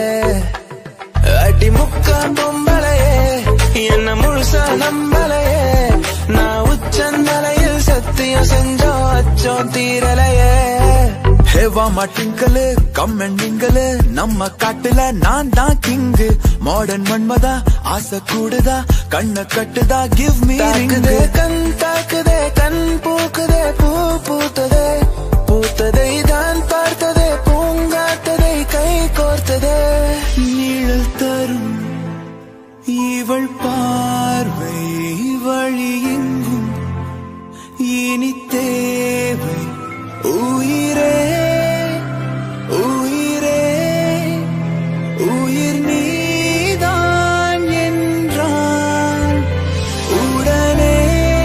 Speaker 1: அடி முக்கா பொம்பளையே என்ன முழுசா நம்பலையே நான் உச்சந்தலையில் சத்தியம் செஞ்சோம் அச்சோம் தீரலையே
Speaker 3: ஹேவா மாட்டிங்கலு கம்மெண்டிங்கலு நம்ம காட்டுல நான் தான் கிங்கு மாடர்ன் மன்மதா ஆசை கூடுதா கண்ண கட்டுதா கிவ் மீ
Speaker 1: தாக்குதே கண் தாக்குதே கண் பூக்குதே பூ பூத்ததே பூத்ததை தான் பார்த்ததே பூங்காத்ததை கை கோர்த்ததே
Speaker 3: நிழல் தரும் இவள் பார்வை வழி எங்கும் இனி தேவை உயிரே உயிரே உயிர் நீதான் என்றால் உடனே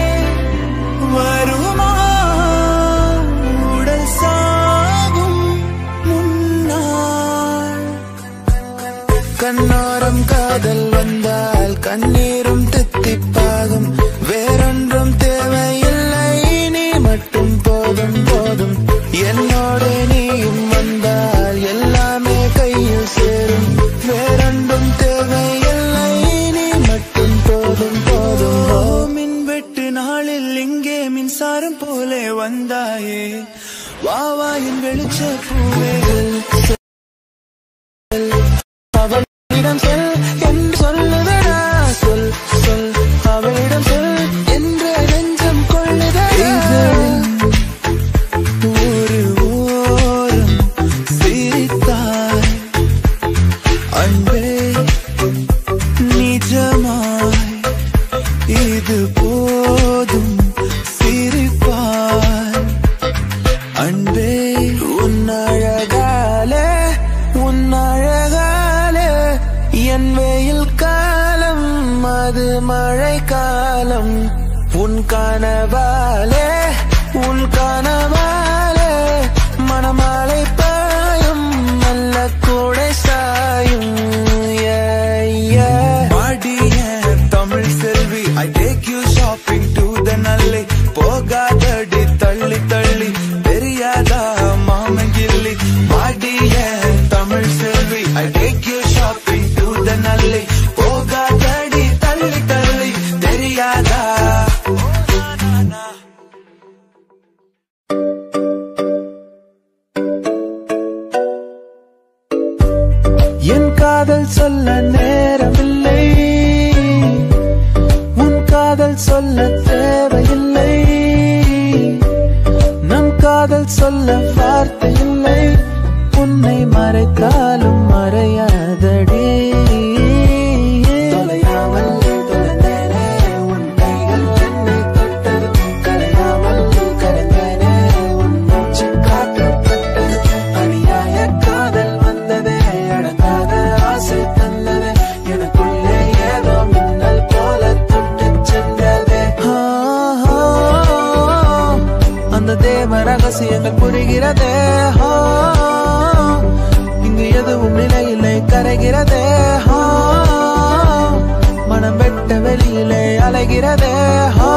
Speaker 3: வருமா உடல் சாகும் முன்னால்
Speaker 1: கண்ணோரம் காதல் வந்தால் கண்ணீரும் தித்திப்பாகும் வேறொன்றும் தேவையில்லை நீ மட்டும் போதும் போதும் என்னோடு நீயும் வந்தால் எல்லாமே கையில் சேரும் வேறொன்றும் தேவையில்லை நீ மட்டும் போதும் போதும்
Speaker 3: ஓ மின் வெட்டு நாளில் இங்கே மின்சாரம் போலே வந்தாயே வாவாயின் வெளிச்ச பூவே
Speaker 1: அவளிடம் சொல் என்று சொல்லுதடா சொல் சொல் அவளிடம் சொல் என்று நெஞ்சம் கொள்ளுதடா
Speaker 3: ஒரு ஓரம் சிரித்தாய் அன்பே நிஜமாய் இது போதும் சிரிப்பாய் அன்பே
Speaker 1: காலம் உன் கனவாலே உன் கனவாலே மணமாலை பாயும் நல்ல கூடை சாயும் Yeah, yeah.
Speaker 9: பாடிய Tamil Selvi I take you shopping to the நல்லை போகாதடி தள்ளி தள்ளி தெரியாதா மாமன் கிள்ளி பாடிய Tamil Selvi I take you shopping to the நல்லை போகாதடி தள்ளி தள்ளி தெரியாதா
Speaker 1: என் காதல் சொல்ல நேரமில்லை உன் காதல் சொல்ல தேவையில்லை நம் காதல் சொல்ல வார்த்தை இல்லை உன்னை மறைத்தாலும் மறையாதடி தொலையாமல் தொலைந்தேனே உன் கைகள் என்னை தொட்டதும் கரையாமல் கரைந்தேனே உன் மூச்சு காற்றப்பட்டது அநியாய காதல் வந்ததே அடங்காத ஆசை தந்ததே எனக்குள்ளே ஏதோ மின்னல் போல தொட்டுச் சென்றதே ஆ, ஆ, அந்த தேவ ரகசியங்கள் புரிகிறதே ஆ, இங்கு எதுவும் நிலையிலே கரைகிறதே ஆ, மனம் வெட்ட வெளியிலே அலைகிறதே ஆ,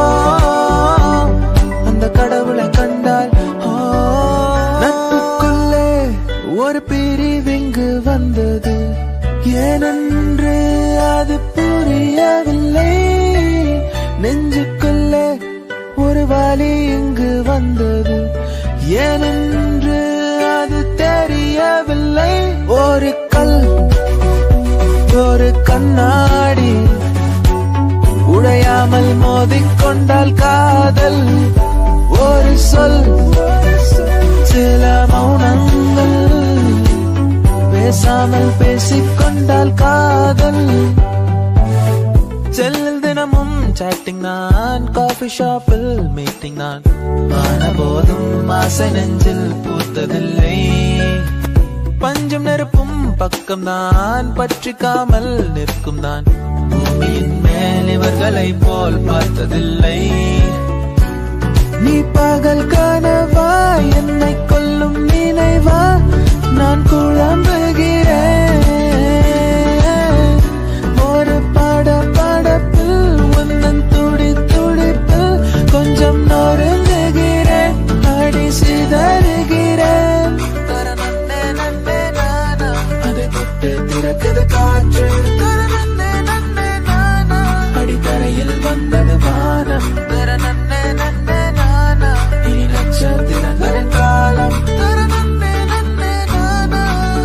Speaker 1: அந்த கடவுளை கண்டால் ஆ, நட்புக்குள்ளே ஒரு பிரிவிங்கு வந்தது ஏனென்று அது புரியவில்லை நெஞ்சுக்குள்ளே ஒரு வலி இங்கு வந்தது ஏனென்று அது தெரியவில்லை ஒரு கல் ஒரு கண்ணாடி உடையாமல் மோதிக்கொண்டால் காதல் ஒரு சொல் சில மௌனங்கள் பேசாமல் பேசிக்கொண்டால் காதல் செல்லில் தினமும் சாட்டிங் நான் காஃபி ஷாப்பில் மீட்டிங் நான் ஆன போதும் ஆசை நெஞ்சில் பூத்ததில்லை பஞ்சம் நெருப்பும் பக்கம் நான் பற்றிக்காமல் நிற்கும் நான் பூமியின் மேல் இவர்களை போல் பார்த்ததில்லை நீ பகல் கனவா என்னை கொல்லும் நினைவா நான் குழம்புகிறேன் ஒரு பட படப்பில் உன்னன் துடி துடிப்பில் கொஞ்சம் நொறுங்குகிறேன் அடி சிதறுகிறேன் தரநன்னே நன்னே நானா அதை தொட்டு திறக்குது காற்று தரநன்னே நன்னே நானா அடித்தரையில் வந்தது வானம் தரநன்னே நன்னே நானா இனி நட்சத்திரங்களின் காலம் தரநன்னே நன்னே நானா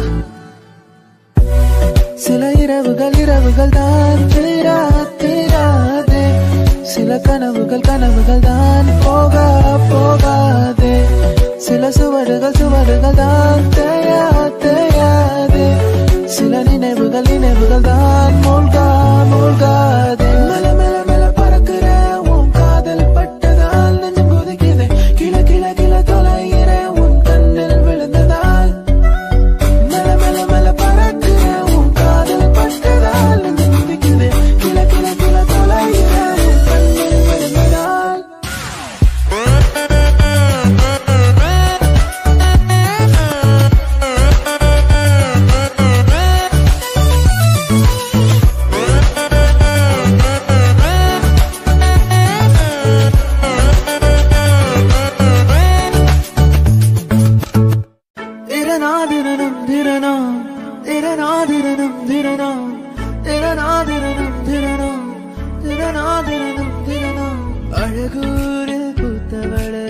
Speaker 1: சில இரவுகள் இரவுகள் தான் தீரா தீராதே சில கனவுகள் கனவுகள் தான் போகா போகாதே சில சுவடுகள் சுவடுகள் தான் தேயா தேயாதே சில நினைவுகள் நினைவுகள் தான் மூழ்கா மூழ்காதே மெல மெல மெல பறக்கிற உன் காதல் பட்டதால் நெஞ்சம் கொதிக்குதே கிள கிள கிள தொலைகிற உன் கண்ணில் விழுந்ததால் மெல மெல மெல பறக்கிற உன் காதல் பட்டதால் நெஞ்சம் கொதிக்குதே கிள கிள கிள தொலைகிற உன் கண்ணில் விழுந்ததால் திரநாதிரனம் திரனாம் திரநாதிரனம் திரனாம் திரநாதிரனம் திரனாம் திரநாதிரனம் திரனாம் அழகூரில் பூத்தவளே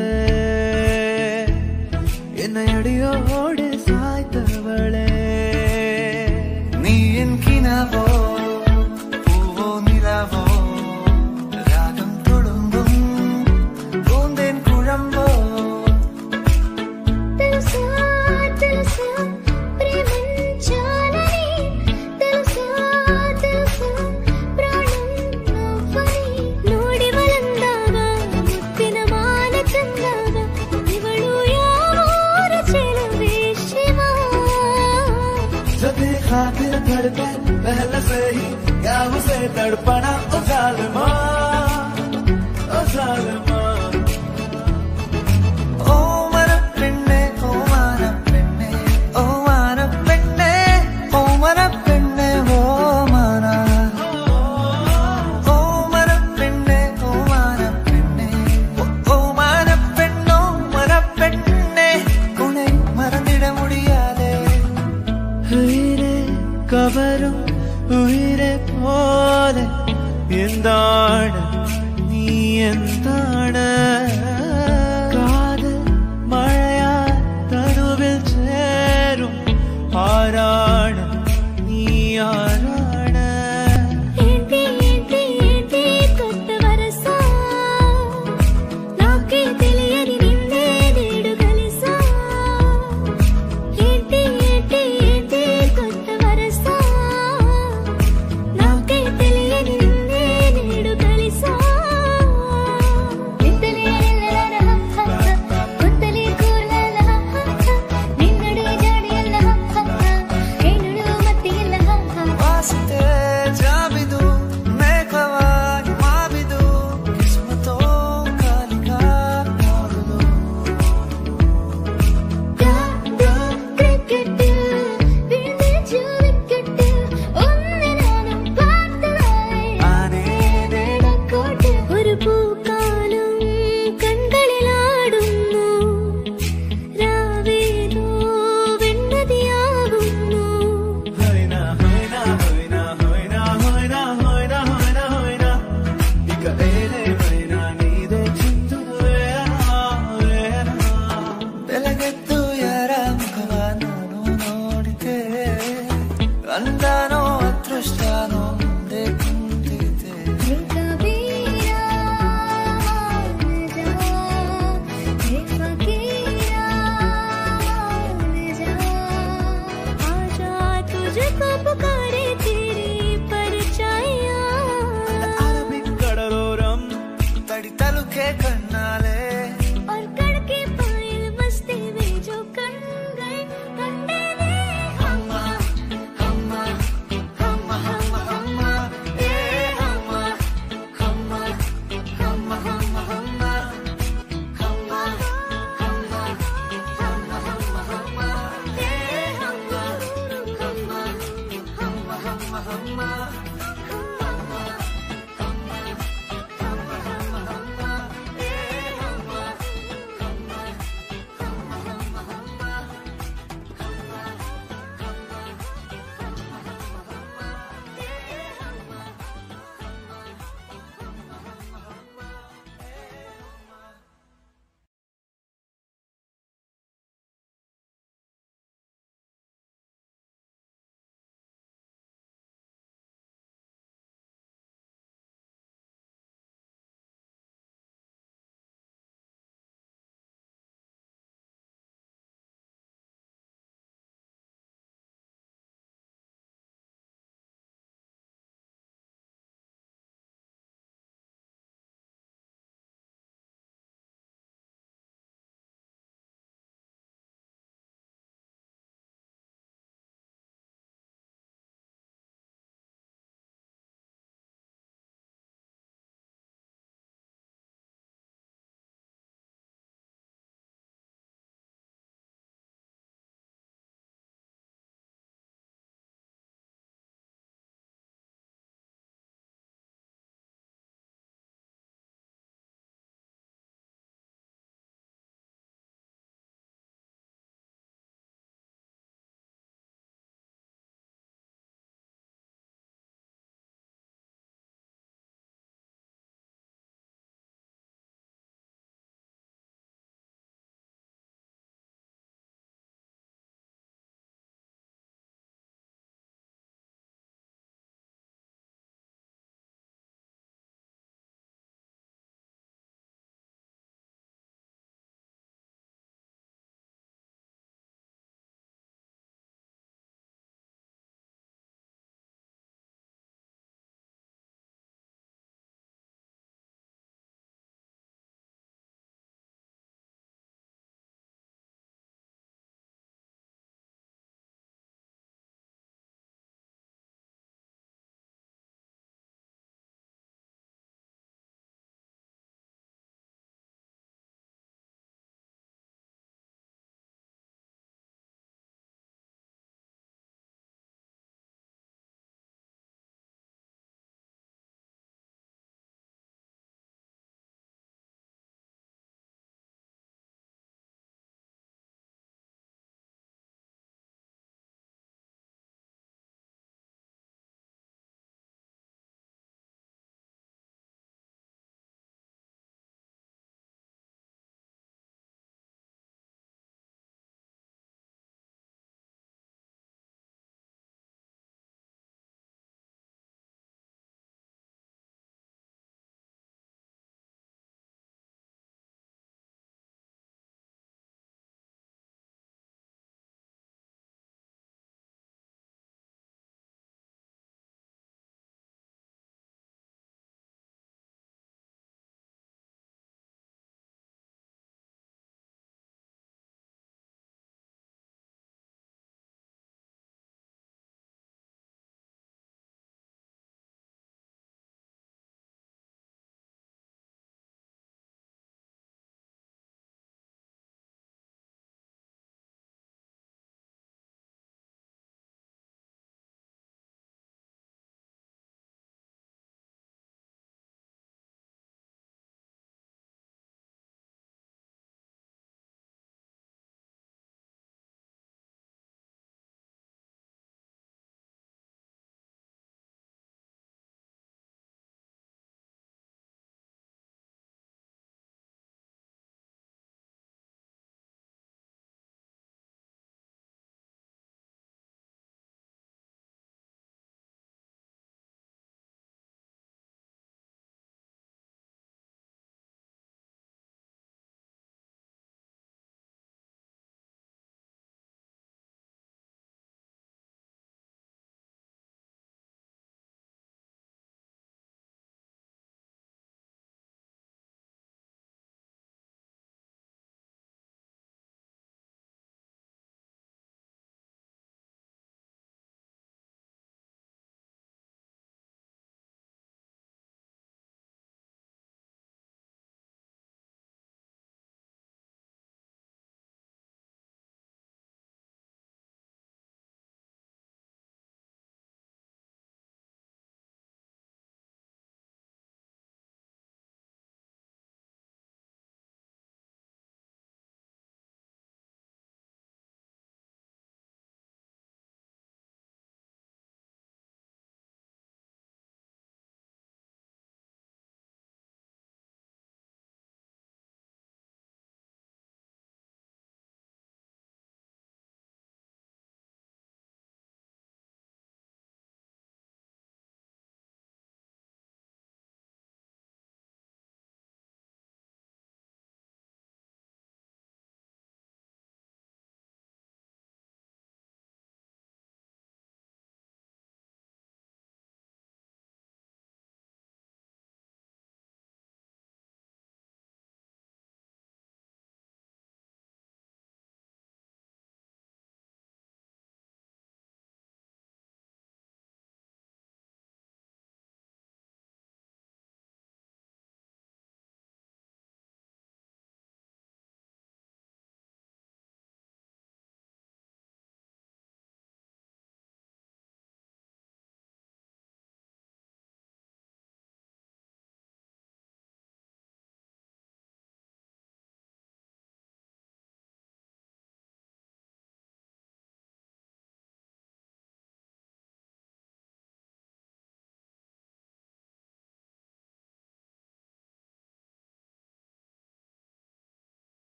Speaker 1: என்னை அடியோடு சாய்த்தவளே
Speaker 9: நீ என் கிணவோ பூவோ நிலவோ ராகம் தொடுங்கும் பூந்தேன் குழம்போ
Speaker 2: తెలుసా తెలుసా ప్రేమించాలని తెలుసా తెలుసా ప్రాణం నువ్వని ನೋಡಿ వలందాಗ ಮುತ್ತಿನ ಮಾನ ಚಂದಾಗ ಇವಳು ಯಾರ ಚೆಲುವೆ ಶಿವ
Speaker 3: जब ये खातिर धड़कन पहले से ही क्या उसे तड़पना ओ जालिमा എന്താണ് കാതൽ മഴയാ തനുവിൽ ചേരും ആരാണ് നീ ആരാണ്
Speaker 2: ఏంటి ఏంటి ఏంటి కొత్త వరస నాకే తెలియని నిన్నే నేడు కలిసా ఏంటి ఏంటి ఏంటి కొత్త వరస నాకే తెలియని నిన్నే నేడు కలిసా నిద్దలే నిల్లల కొత్తలే కూర్లల నిన్నడు జాడియల్ల ఏనుడు మత్తియల్ల
Speaker 3: ವಾಸ್ತೆ ಜಾಬಿದು ಮೇಘವಾಗಿ ಮಾಬಿದು ಕಿಸ್ಮತೋ ಕಾಲಿಕ ನೋಡುದು
Speaker 2: ക്രിക്കറ്റ് വിളിച്ചു വിക്കറ്റ് ഒന്നിനാനും പാത്തതായി
Speaker 3: ആനേ
Speaker 2: നടക്കോട്ട് ഒരു പൂക്ക